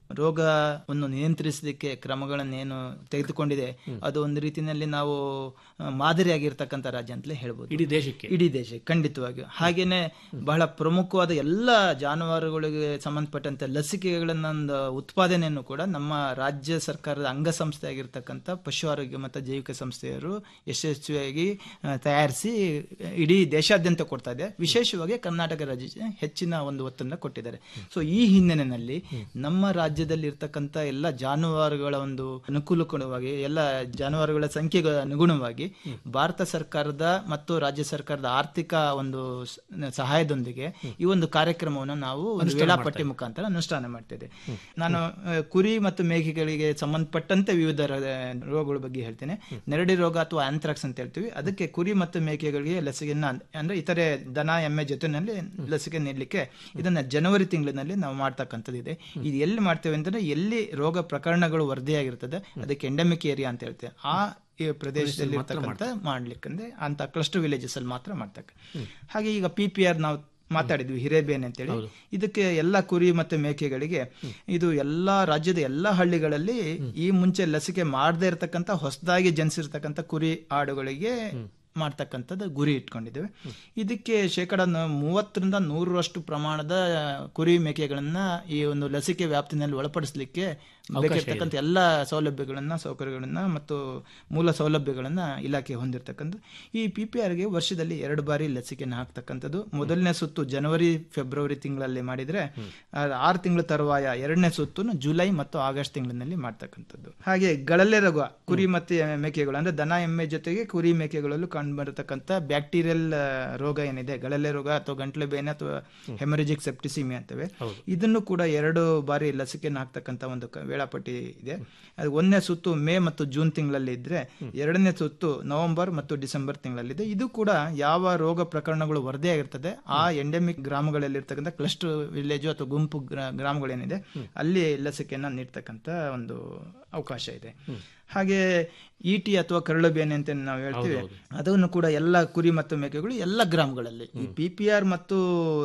ರೋಗವನ್ನು ನಿಯಂತ್ರಿಸಲಿಕ್ಕೆ ಕ್ರಮಗಳನ್ನೇನು ತೆಗೆದುಕೊಂಡಿದೆ ಅದು ಒಂದು ರೀತಿಯಲ್ಲಿ ನಾವು ಆ, ಮಾದರಿಯಾಗಿರ್ತಕ್ಕಂಥ ರಾಜ್ಯ ಅಂತಲೇ ಹೇಳ್ಬೋದು ಇಡೀ ದೇಶಕ್ಕೆ ಇಡೀ ದೇಶ ಖಂಡಿತವಾಗಿಯೂ ಹಾಗೇನೆ ಬಹಳ ಪ್ರಮುಖವಾದ ಎಲ್ಲ ಜಾನುವಾರುಗಳಿಗೆ ಸಂಬಂಧಪಟ್ಟಂತೆ ಲಸಿಕೆಗಳನ್ನ ಒಂದು ಉತ್ಪಾದನೆಯನ್ನು ಕೂಡ ನಮ್ಮ ರಾಜ್ಯ ಸರ್ಕಾರದ ಅಂಗಸಂಸ್ಥೆ ಆಗಿರ್ತಕ್ಕಂಥ ಪಶು ಆರೋಗ್ಯ ಮತ್ತು ಜೈವಿಕ ಸಂಸ್ಥೆಯವರು ಯಶಸ್ವಿಯಾಗಿ ಆ, ತಯಾರಿಸಿ ಇಡೀ ದೇಶಾದ್ಯಂತ ಕೊಡ್ತಾ ಇದೆ ವಿಶೇಷವಾಗಿ ಕರ್ನಾಟಕ ರಾಜ್ಯ ಹೆಚ್ಚಿನ ಒಂದು ಒತ್ತನ್ನು ಕೊಟ್ಟಿದ್ದಾರೆ ಸೊ ಈ ಹಿನ್ನೆಲೆಯಲ್ಲಿ ನಮ್ಮ ರಾಜ್ಯದಲ್ಲಿ ಇರ್ತಕ್ಕಂಥ ಎಲ್ಲ ಜಾನುವಾರುಗಳ ಒಂದು ಅನುಕೂಲಕವಾಗಿ ಎಲ್ಲ ಜಾನುವಾರುಗಳ ಸಂಖ್ಯೆಗೆ ಅನುಗುಣವಾಗಿ ಭಾರತ ಸರ್ಕಾರದ ಮತ್ತು ರಾಜ್ಯ ಸರ್ಕಾರದ ಆರ್ಥಿಕ ಒಂದು ಸ- ಸಹಾಯದೊಂದಿಗೆ ಈ ಒಂದು ಕಾರ್ಯಕ್ರಮವನ್ನು ನಾವು ಒಂದು ವೇಳಾಪಟ್ಟಿ ಮುಖಾಂತರ ಅನುಷ್ಠಾನ ಮಾಡ್ತಿದ್ದೆ ನಾನು ಆ, ಕುರಿ ಮತ್ತು ಮೇಕೆಗಳಿಗೆ ಸಂಬಂಧಪಟ್ಟಂತೆ ವಿವಿಧ ರ- ರೋಗಗಳ ಬಗ್ಗೆ ಹೇಳ್ತೇನೆ ನೆರಡಿ ರೋಗ ಅಥವಾ ಆಂಥ್ರಾಕ್ಸ್ ಅಂತ ಹೇಳ್ತೀವಿ ಅದಕ್ಕೆ ಕುರಿ ಮತ್ತು ಮೇಕೆಗಳಿಗೆ ಲಸಿಕೆಯನ್ನ ಅಂದ್ರೆ ಇತರೆ ದನ ಎಮ್ಮೆ ಜೊತೆನಲ್ಲಿ ಲಸಿಕೆ ನೀಡಲಿಕ್ಕೆ ಇದನ್ನ ಜನವರಿ ತಿಂಗಳಿನಲ್ಲಿ ನಾವು ಮಾಡ್ತಕ್ಕಂಥದ್ದು ಇದೆ ಇದು ಎಲ್ಲಿ ಮಾಡ್ತೇವೆ ಅಂತಂದ್ರೆ ಎಲ್ಲಿ ರೋಗ ಪ್ರಕರಣಗಳು ವರದಿಯಾಗಿರ್ತದೆ ಅದಕ್ಕೆ ಎಂಡೆಮಿಕ್ ಏರಿಯಾ ಅಂತ ಹೇಳ್ತೇವೆ ಆ ಈ ಪ್ರದೇಶದಲ್ಲಿ ಇರ್ತಕ್ಕಂಥ ಮಾಡ್ಲಿಕ್ಕಂದ್ರೆ ಅಂತ ಕ್ಲಸ್ಟರ್ ವಿಲೇಜಸ್ ಅಲ್ಲಿ ಮಾತ್ರ ಮಾಡ್ತಕ್ಕ ಹಾಗೆ ಈಗ ಪಿ ಪಿ ಆರ್ ನಾವು ಮಾತಾಡಿದ್ವಿ ಹಿರೇಬೇನೆ ಅಂತೇಳಿ ಇದಕ್ಕೆ ಎಲ್ಲ ಕುರಿ ಮತ್ತು ಮೇಕೆಗಳಿಗೆ ಇದು ಎಲ್ಲಾ ರಾಜ್ಯದ ಎಲ್ಲಾ ಹಳ್ಳಿಗಳಲ್ಲಿ ಈ ಮುಂಚೆ ಲಸಿಕೆ ಮಾಡದೇ ಇರತಕ್ಕಂತ ಹೊಸದಾಗಿ ಜನಿಸಿರ್ತಕ್ಕಂಥ ಕುರಿ ಆಡುಗಳಿಗೆ ಮಾಡ್ತಕ್ಕಂಥದ್ದು ಗುರಿ ಇಟ್ಕೊಂಡಿದ್ದೇವೆ ಇದಕ್ಕೆ ಶೇಕಡ ನ- ಮೂವತ್ತರಿಂದ ನೂರರಷ್ಟು ಪ್ರಮಾಣದ ಕುರಿ ಮೇಕೆಗಳನ್ನ ಈ ಒಂದು ಲಸಿಕೆ ವ್ಯಾಪ್ತಿನಲ್ಲಿ ಒಳಪಡಿಸಲಿಕ್ಕೆ ಬೇಕಾಗಿರ್ತಕ್ಕಂಥ ಎಲ್ಲ ಸೌಲಭ್ಯಗಳನ್ನ ಸೌಕರ್ಯಗಳನ್ನ ಮತ್ತು ಮೂಲ ಸೌಲಭ್ಯಗಳನ್ನ ಇಲಾಖೆ ಹೊಂದಿರತಕ್ಕಂಥ ಈ ಪಿ ಪಿ ಆರ್ಗೆ ವರ್ಷದಲ್ಲಿ ಎರಡು ಬಾರಿ ಲಸಿಕೆನ ಹಾಕ್ತಕ್ಕಂಥದ್ದು ಮೊದಲನೇ ಸುತ್ತು ಜನವರಿ ಫೆಬ್ರವರಿ ತಿಂಗಳಲ್ಲಿ ಮಾಡಿದ್ರೆ ಆ- ಆರು ತಿಂಗಳ ತರುವಾಯ ಎರಡನೇ ಸುತ್ತು ಜುಲೈ ಮತ್ತು ಆಗಸ್ಟ್ ತಿಂಗಳಿನಲ್ಲಿ ಮಾಡ್ತಕ್ಕಂಥದ್ದು ಹಾಗೆ ಗಳಲೆ ರೋಗ ಕುರಿ ಮತ್ತೆ ಮೇಕೆಗಳು ಅಂದ್ರೆ ದನ ಎಮ್ಮೆ ಜೊತೆಗೆ ಕುರಿ ಮೇಕೆಗಳಲ್ಲೂ ಕಂಡುಬರತಕ್ಕಂಥ ಬ್ಯಾಕ್ಟೀರಿಯಲ್ ರೋಗ ಏನಿದೆ ಗಳಲೆ ರೋಗ ಅಥವಾ ಗಂಟ್ಲು ಬೇನೆ ಅಥವಾ ಹೆಮರೇಜಿಕ್ ಸೆಪ್ಟಿಸಿಮಿ ಅಂತವೆ ಇದನ್ನು ಕೂಡ ಎರಡು ಬಾರಿ ಲಸಿಕೆನ ಹಾಕ್ತಕ್ಕಂಥ ಒಂದು ಕ- ವೇಳಾಪಟ್ಟಿ ಇದೆ ಅದು ಒಂದನೇ ಸುತ್ತು ಮೇ ಮತ್ತು ಜೂನ್ ತಿಂಗಳಲ್ಲಿ ಇದ್ರೆ ಎರಡನೇ ಸುತ್ತು ನವೆಂಬರ್ ಮತ್ತು ಡಿಸೆಂಬರ್ ತಿಂಗಳಲ್ಲಿದೆ ಇದು ಕೂಡ ಯಾವ ರೋಗ ಪ್ರಕರಣಗಳು ವರದಿಯಾಗಿರ್ತದೆ ಆ ಎಂಡೆಮಿಕ್ ಗ್ರಾಮಗಳಲ್ಲಿ ಇರ್ತಕ್ಕಂಥ ಕ್ಲಸ್ಟರ್ ವಿಲೇಜು ಅಥವಾ ಗುಂಪು ಗ್ರಾ- ಗ್ರಾಮಗಳೇನಿದೆ ಅಲ್ಲಿ ಲಸಿಕೆಯನ್ನ ನೀಡ್ತಕ್ಕಂಥ ಒಂದು ಅವಕಾಶ ಇದೆ ಹಾಗೆ ಇಟಿ ಅಥವಾ ಕರಳು ಬೇನೆ ಅಂತ ನಾವು ಹೇಳ್ತೀವಿ ಅದನ್ನು ಕೂಡ ಎಲ್ಲ ಕುರಿ ಮತ್ತು ಮೇಕೆಗಳು ಎಲ್ಲ ಗ್ರಾಮಗಳಲ್ಲಿ ಈ ಪಿ ಪಿ ಆರ್ ಮತ್ತು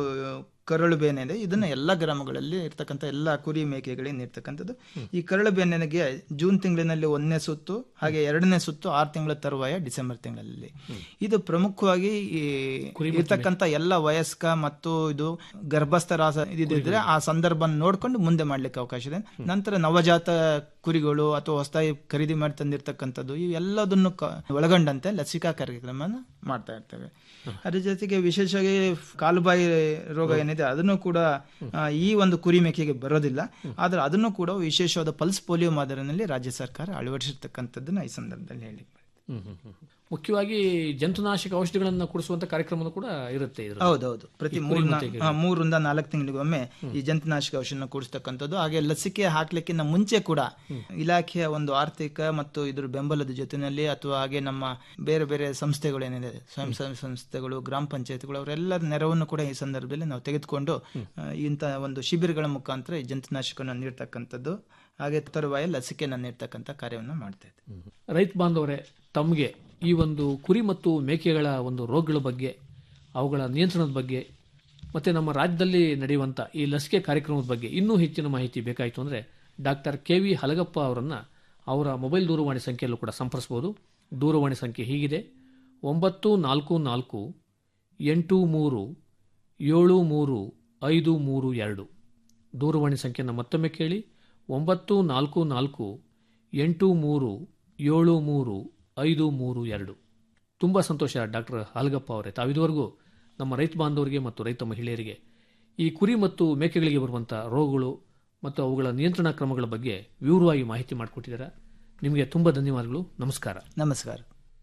ಕರಳು ಬೇನೆ ಇದೆ ಇದನ್ನ ಎಲ್ಲ ಗ್ರಾಮಗಳಲ್ಲಿ ಇರ್ತಕ್ಕಂಥ ಎಲ್ಲ ಕುರಿ ಮೇಕೆಗಳಿಗೆ ನೀಡ್ತಕ್ಕಂಥದ್ದು ಈ ಕರಳು ಬೇನೆಗೆ ಜೂನ್ ತಿಂಗಳಿನಲ್ಲಿ ಒಂದನೇ ಸುತ್ತು ಹಾಗೆ ಎರಡನೇ ಸುತ್ತು ಆರು ತಿಂಗಳ ತರುವಾಯ ಡಿಸೆಂಬರ್ ತಿಂಗಳಲ್ಲಿ ಇದು ಪ್ರಮುಖವಾಗಿ ಈ ಇರ್ತಕ್ಕಂಥ ಎಲ್ಲ ವಯಸ್ಕ ಮತ್ತು ಇದು ಗರ್ಭಸ್ಥರ ಇದಿದ್ರೆ ಆ ಸಂದರ್ಭ ನೋಡ್ಕೊಂಡು ಮುಂದೆ ಮಾಡ್ಲಿಕ್ಕೆ ಅವಕಾಶ ಇದೆ ನಂತರ ನವಜಾತ ಕುರಿಗಳು ಅಥವಾ ಹೊಸದಾಗಿ ಖರೀದಿ ಮಾಡಿ ತಂದಿರ್ತಕ್ಕಂಥದ್ದು ಇವೆಲ್ಲದನ್ನು ಕ- ಒಳಗೊಂಡಂತೆ ಲಸಿಕಾ ಕಾರ್ಯಕ್ರಮನ ಮಾಡ್ತಾ ಇರ್ತೇವೆ ಅದ್ರ ಜೊತೆಗೆ ವಿಶೇಷವಾಗಿ ಕಾಲುಬಾಯಿ ರೋಗ ಏನಿದೆ ಅದನ್ನು ಕೂಡ ಆ, ಈ ಒಂದು ಕುರಿ ಮೇಕೆಗೆ ಬರೋದಿಲ್ಲ ಆದ್ರೆ ಅದನ್ನು ಕೂಡ ವಿಶೇಷವಾದ ಪಲ್ಸ್ ಪೋಲಿಯೋ ಮಾದರಿನಲ್ಲಿ ರಾಜ್ಯ ಸರ್ಕಾರ ಅಳವಡಿಸಿರ್ತಕ್ಕಂಥದ್ದನ್ನ ಈ ಸಂದರ್ಭದಲ್ಲಿ ಹೇಳಿ ಹ್ಮ್, ಹ್ಮ್, ಹ್ಮ್. ಮುಖ್ಯವಾಗಿ ಜಂತುನಾಶಕ ಔಷಧಿಗಳನ್ನ ಕೊಡಿಸುವಂತ ಕಾರ್ಯಕ್ರಮ ಕೂಡ ಇರುತ್ತೆ ಇದ್ರಲ್ಲಿ. ಹೌದೌದು ಪ್ರತಿ ಮೂರು ಮೂರರಿಂದ ನಾಲ್ಕು ತಿಂಗಳಿಗೊಮ್ಮೆ ಈ ಜಂತುನಾಶಕ ಔಷಧಿನ ಕೂಡಿಸ್ತಕ್ಕಂಥದ್ದು ಹಾಗೆ ಲಸಿಕೆ ಹಾಕ್ಲಿಕ್ಕಿಂತ ಮುಂಚೆ ಕೂಡ ಇಲಾಖೆಯ ಒಂದು ಆರ್ಥಿಕ ಮತ್ತು ಇದ್ರ ಬೆಂಬಲದ ಜೊತೆಯಲ್ಲಿ ಅಥವಾ ಹಾಗೆ ನಮ್ಮ ಬೇರೆ ಬೇರೆ ಸಂಸ್ಥೆಗಳು ಏನಿದೆ ಸ್ವಯಂ ಸೇವಾ ಸಂಸ್ಥೆಗಳು ಗ್ರಾಮ ಪಂಚಾಯತ್ಗಳು ಅವರೆಲ್ಲರ ನೆರವನ್ನು ಕೂಡ ಈ ಸಂದರ್ಭದಲ್ಲಿ ನಾವು ತೆಗೆದುಕೊಂಡು ಆ, ಇಂಥ ಒಂದು ಶಿಬಿರಗಳ ಮುಖಾಂತರ ಈ ಜಂತುನಾಶಕವನ್ನು ನೀಡ್ತಕ್ಕಂಥದ್ದು ಹಾಗೆ ತರುವಾಯ ಲಸಿಕೆಯನ್ನು ನೀಡ್ತಕ್ಕಂಥ ಕಾರ್ಯವನ್ನು ಮಾಡ್ತಾ ಇದ್ದೀವಿ ರೈತ ಬಾಂಧವರೇ ತಮಗೆ ಈ ಒಂದು ಕುರಿ ಮತ್ತು ಮೇಕೆಗಳ ಒಂದು ರೋಗಗಳ ಬಗ್ಗೆ ಅವುಗಳ ನಿಯಂತ್ರಣದ ಬಗ್ಗೆ ಮತ್ತೆ ನಮ್ಮ ರಾಜ್ಯದಲ್ಲಿ ನಡೆಯುವಂಥ ಈ ಲಸಿಕೆ ಕಾರ್ಯಕ್ರಮದ ಬಗ್ಗೆ ಇನ್ನೂ ಹೆಚ್ಚಿನ ಮಾಹಿತಿ ಬೇಕಾಯಿತು ಅಂದರೆ ಡಾಕ್ಟರ್ ಕೆ ವಿ ಹಲಗಪ್ಪ ಅವರನ್ನು ಅವರ ಮೊಬೈಲ್ ದೂರವಾಣಿ ಸಂಖ್ಯೆಯಲ್ಲೂ ಕೂಡ ಸಂಪರ್ಸ್ಬೋದು ದೂರವಾಣಿ ಸಂಖ್ಯೆ ಹೀಗಿದೆ ಒಂಬತ್ತು ನಾಲ್ಕು ನಾಲ್ಕು ಎಂಟು ಮೂರು ಏಳು ಮೂರು ಐದು ಮೂರು ಎರಡು ದೂರವಾಣಿ ಸಂಖ್ಯೆಯನ್ನು ಮತ್ತೊಮ್ಮೆ ಕೇಳಿ ಒಂಬತ್ತು ನಾಲ್ಕು ನಾಲ್ಕು ಎಂಟು ಮೂರು ಏಳು ಮೂರು ಐದು ಮೂರು ಎರಡು ತುಂಬ ಸಂತೋಷ ಡಾಕ್ಟರ್ ಹಾಲ್ಗಪ್ಪ ಅವರೇ ತಾವಿದುವರೆಗೂ ನಮ್ಮ ರೈತ ಬಾಂಧವರಿಗೆ ಮತ್ತು ರೈತ ಮಹಿಳೆಯರಿಗೆ ಈ ಕುರಿ ಮತ್ತು ಮೇಕೆಗಳಿಗೆ ಬರುವಂಥ ರೋಗಗಳು ಮತ್ತು ಅವುಗಳ ನಿಯಂತ್ರಣ ಕ್ರಮಗಳ ಬಗ್ಗೆ ವಿವರವಾಗಿ ಮಾಹಿತಿ ಮಾಡಿಕೊಟ್ಟಿದ್ದೀರಾ ನಿಮಗೆ ತುಂಬ ಧನ್ಯವಾದಗಳು ನಮಸ್ಕಾರ ನಮಸ್ಕಾರ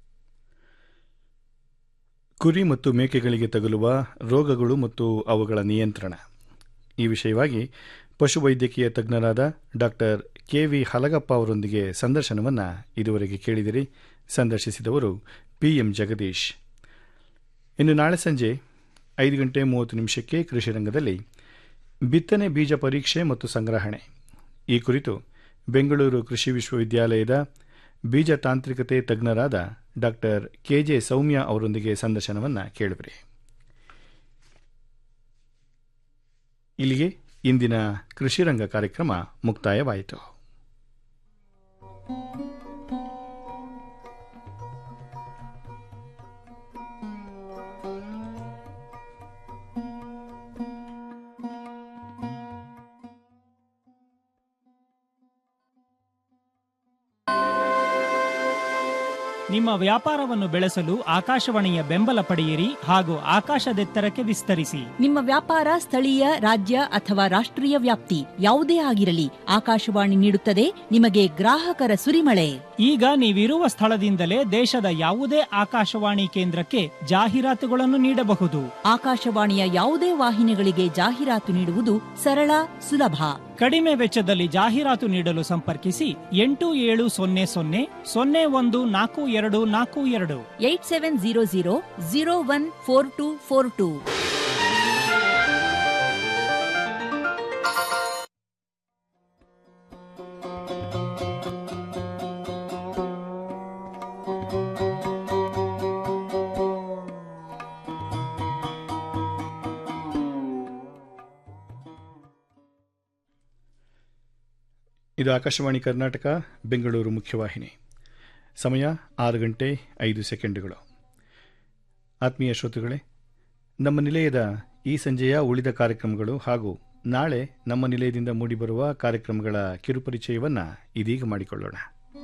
ಕುರಿ ಮತ್ತು ಮೇಕೆಗಳಿಗೆ ತಗುಲುವ ರೋಗಗಳು ಮತ್ತು ಅವುಗಳ ನಿಯಂತ್ರಣ ಈ ವಿಷಯವಾಗಿ ಪಶುವೈದ್ಯಕೀಯ ತಜ್ಞರಾದ ಡಾಕ್ಟರ್ ಕೆ ವಿ ಹಲಗಪ್ಪ ಅವರೊಂದಿಗೆ ಸಂದರ್ಶನವನ್ನು ಇದುವರೆಗೆ ಕೇಳಿದಿರಿ ಸಂದರ್ಶಿಸಿದವರು ಪಿ ಎಂ ಜಗದೀಶ್ ಇನ್ನು ನಾಳೆ ಸಂಜೆ ಐದು ಗಂಟೆ ಮೂವತ್ತು ನಿಮಿಷಕ್ಕೆ ಕೃಷಿ ರಂಗದಲ್ಲಿ ಬಿತ್ತನೆ ಬೀಜ ಪರೀಕ್ಷೆ ಮತ್ತು ಸಂಗ್ರಹಣೆ ಈ ಕುರಿತು ಬೆಂಗಳೂರು ಕೃಷಿ ವಿಶ್ವವಿದ್ಯಾಲಯದ ಬೀಜ ತಾಂತ್ರಿಕತೆ ತಜ್ಞರಾದ ಡಾಕ್ಟರ್ ಕೆಜೆ ಸೌಮ್ಯ ಅವರೊಂದಿಗೆ ಸಂದರ್ಶನವನ್ನು ಕೇಳುವಿರಿ ಇಲ್ಲಿಗೆ ಇಂದಿನ ಕೃಷಿರಂಗ ಕಾರ್ಯಕ್ರಮ ಮುಕ್ತಾಯವಾಯಿತು ನಿಮ್ಮ ವ್ಯಾಪಾರವನ್ನು ಬೆಳೆಸಲು ಆಕಾಶವಾಣಿಯ ಬೆಂಬಲ ಪಡೆಯಿರಿ ಹಾಗೂ ಆಕಾಶದೆತ್ತರಕ್ಕೆ ವಿಸ್ತರಿಸಿ ನಿಮ್ಮ ವ್ಯಾಪಾರ ಸ್ಥಳೀಯ ರಾಜ್ಯ ಅಥವಾ ರಾಷ್ಟ್ರೀಯ ವ್ಯಾಪ್ತಿ ಯಾವುದೇ ಆಗಿರಲಿ ಆಕಾಶವಾಣಿ ನೀಡುತ್ತದೆ ನಿಮಗೆ ಗ್ರಾಹಕರ ಸುರಿಮಳೆ ಈಗ ನೀವಿರುವ ಸ್ಥಳದಿಂದಲೇ ದೇಶದ ಯಾವುದೇ ಆಕಾಶವಾಣಿ ಕೇಂದ್ರಕ್ಕೆ ಜಾಹೀರಾತುಗಳನ್ನು ನೀಡಬಹುದು ಆಕಾಶವಾಣಿಯ ಯಾವುದೇ ವಾಹಿನಿಗಳಿಗೆ ಜಾಹೀರಾತು ನೀಡುವುದು ಸರಳ ಸುಲಭ ಕಡಿಮೆ ವೆಚ್ಚದಲ್ಲಿ ಜಾಹೀರಾತು ನೀಡಲು ಸಂಪರ್ಕಿಸಿ ಎಂಟು ಏಳು ಸೊನ್ನೆ ಸೊನ್ನೆ ಸೊನ್ನೆ ಒಂದು ನಾಲ್ಕು ಎರಡು ನಾಲ್ಕು ಎರಡು eight seven zero zero zero one four two four two ಇದು ಆಕಾಶವಾಣಿ ಕರ್ನಾಟಕ ಬೆಂಗಳೂರು ಮುಖ್ಯವಾಹಿನಿ ಸಮಯ ಆರು ಗಂಟೆ ಐದು ಸೆಕೆಂಡುಗಳು ಆತ್ಮೀಯ ಶ್ರೋತೃಗಳೇ ನಮ್ಮ ನಿಲಯದ ಈ ಸಂಜೆಯ ಉಳಿದ ಕಾರ್ಯಕ್ರಮಗಳು ಹಾಗೂ ನಾಳೆ ನಮ್ಮ ನಿಲಯದಿಂದ ಮೂಡಿಬರುವ ಕಾರ್ಯಕ್ರಮಗಳ ಕಿರುಪರಿಚಯವನ್ನು ಇದೀಗ ಮಾಡಿಕೊಳ್ಳೋಣ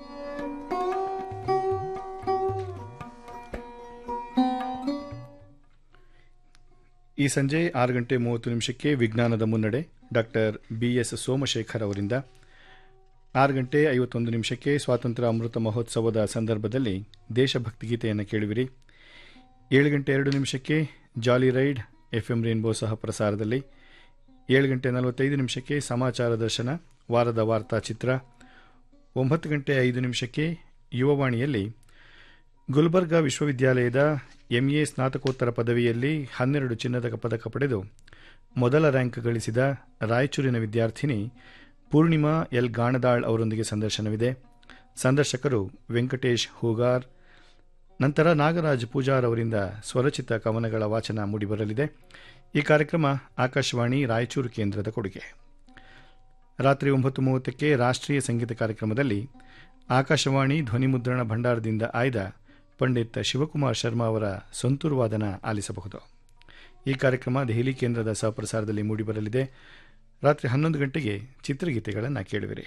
ಈ ಸಂಜೆ ಆರು ಗಂಟೆ ಮೂವತ್ತು ನಿಮಿಷಕ್ಕೆ ವಿಜ್ಞಾನದ ಮುನ್ನಡೆ ಡಾಕ್ಟರ್ ಬಿ ಎಸ್ ಸೋಮಶೇಖರ್ ಅವರಿಂದ ಆರು ಗಂಟೆ ಐವತ್ತೊಂದು ನಿಮಿಷಕ್ಕೆ ಸ್ವಾತಂತ್ರ್ಯ ಅಮೃತ ಮಹೋತ್ಸವದ ಸಂದರ್ಭದಲ್ಲಿ ದೇಶಭಕ್ತಿ ಗೀತೆಯನ್ನು ಕೇಳುವಿರಿ ಏಳು ಗಂಟೆ ಎರಡು ನಿಮಿಷಕ್ಕೆ jolly ride F M rainbow ಸಹ ಪ್ರಸಾರದಲ್ಲಿ ಏಳು ಗಂಟೆ ನಲವತ್ತೈದು ನಿಮಿಷಕ್ಕೆ ಸಮಾಚಾರ ದರ್ಶನ ವಾರದ ವಾರ್ತಾ ಚಿತ್ರ ಒಂಬತ್ತು ಗಂಟೆ ಐದು ನಿಮಿಷಕ್ಕೆ ಯುವವಾಣಿಯಲ್ಲಿ ಗುಲ್ಬರ್ಗಾ ವಿಶ್ವವಿದ್ಯಾಲಯದ ಎಂಎ ಸ್ನಾತಕೋತ್ತರ ಪದವಿಯಲ್ಲಿ ಹನ್ನೆರಡು ಚಿನ್ನದ ಪದಕ ಪಡೆದು ಮೊದಲ ರ್ಯಾಂಕ್ ಗಳಿಸಿದ ರಾಯಚೂರಿನ ವಿದ್ಯಾರ್ಥಿನಿ ಪೂರ್ಣಿಮಾ ಎಲ್ ಗಾಣದಾಳ್ ಅವರೊಂದಿಗೆ ಸಂದರ್ಶನವಿದೆ ಸಂದರ್ಶಕರು ವೆಂಕಟೇಶ್ ಹೂಗಾರ್ ನಂತರ ನಾಗರಾಜ್ ಪೂಜಾರ್ ಅವರಿಂದ ಸ್ವರಚಿತ ಕವನಗಳ ವಾಚನ ಮೂಡಿಬರಲಿದೆ ಈ ಕಾರ್ಯಕ್ರಮ ಆಕಾಶವಾಣಿ ರಾಯಚೂರು ಕೇಂದ್ರದ ಕೊಡುಗೆ ರಾತ್ರಿ ಒಂಬತ್ತು ಮೂವತ್ತಕ್ಕೆ ರಾಷ್ಟ್ರೀಯ ಸಂಗೀತ ಕಾರ್ಯಕ್ರಮದಲ್ಲಿ ಆಕಾಶವಾಣಿ ಧ್ವನಿಮುದ್ರಣ ಭಂಡಾರದಿಂದ ಆಯ್ದ ಪಂಡಿತ್ ಶಿವಕುಮಾರ್ ಶರ್ಮಾ ಅವರ ಸಂತೂರು ವಾದನ ಆಲಿಸಬಹುದು ಈ ಕಾರ್ಯಕ್ರಮ ದೆಹಲಿ ಕೇಂದ್ರದ ಸಹಪ್ರಸಾರದಲ್ಲಿ ಮೂಡಿಬರಲಿದೆ ರಾತ್ರಿ ಹನ್ನೊಂದು ಗಂಟೆಗೆ ಚಿತ್ರಗೀತೆಗಳನ್ನು ಕೇಳುವಿರಿ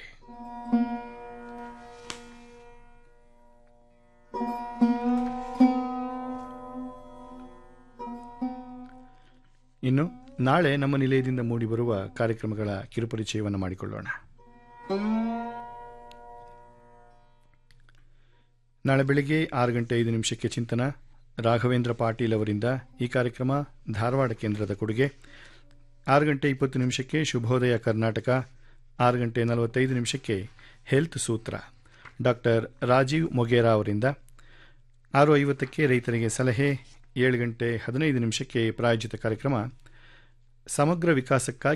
ಇನ್ನು ನಾಳೆ ನಮ್ಮ ನಿಲಯದಿಂದ ಮೂಡಿಬರುವ ಕಾರ್ಯಕ್ರಮಗಳ ಕಿರುಪರಿಚಯವನ್ನು ಮಾಡಿಕೊಳ್ಳೋಣ ನಾಳೆ ಬೆಳಿಗ್ಗೆ ಆರು ಗಂಟೆ ಐದು ನಿಮಿಷಕ್ಕೆ ಚಿಂತನ ರಾಘವೇಂದ್ರ ಪಾಟೀಲ್ ಅವರಿಂದ ಈ ಕಾರ್ಯಕ್ರಮ ಧಾರವಾಡ ಕೇಂದ್ರದ ಕೊಡುಗೆ ಆರು ಗಂಟೆ ಇಪ್ಪತ್ತು ನಿಮಿಷಕ್ಕೆ ಶುಭೋದಯ ಕರ್ನಾಟಕ ಆರು ಗಂಟೆ ನಲವತ್ತೈದು ನಿಮಿಷಕ್ಕೆ ಹೆಲ್ತ್ ಸೂತ್ರ ಡಾಕ್ಟರ್ ರಾಜೀವ್ ಮೊಗೇರಾ ಅವರಿಂದ ಆರು ಐವತ್ತಕ್ಕೆ ರೈತರಿಗೆ ಸಲಹೆ ಏಳು ಗಂಟೆ ಹದಿನೈದು ನಿಮಿಷಕ್ಕೆ ಪ್ರಾಯೋಜಿತ ಕಾರ್ಯಕ್ರಮ ಸಮಗ್ರ ವಿಕಾಸಕ್ಕಾಗಿ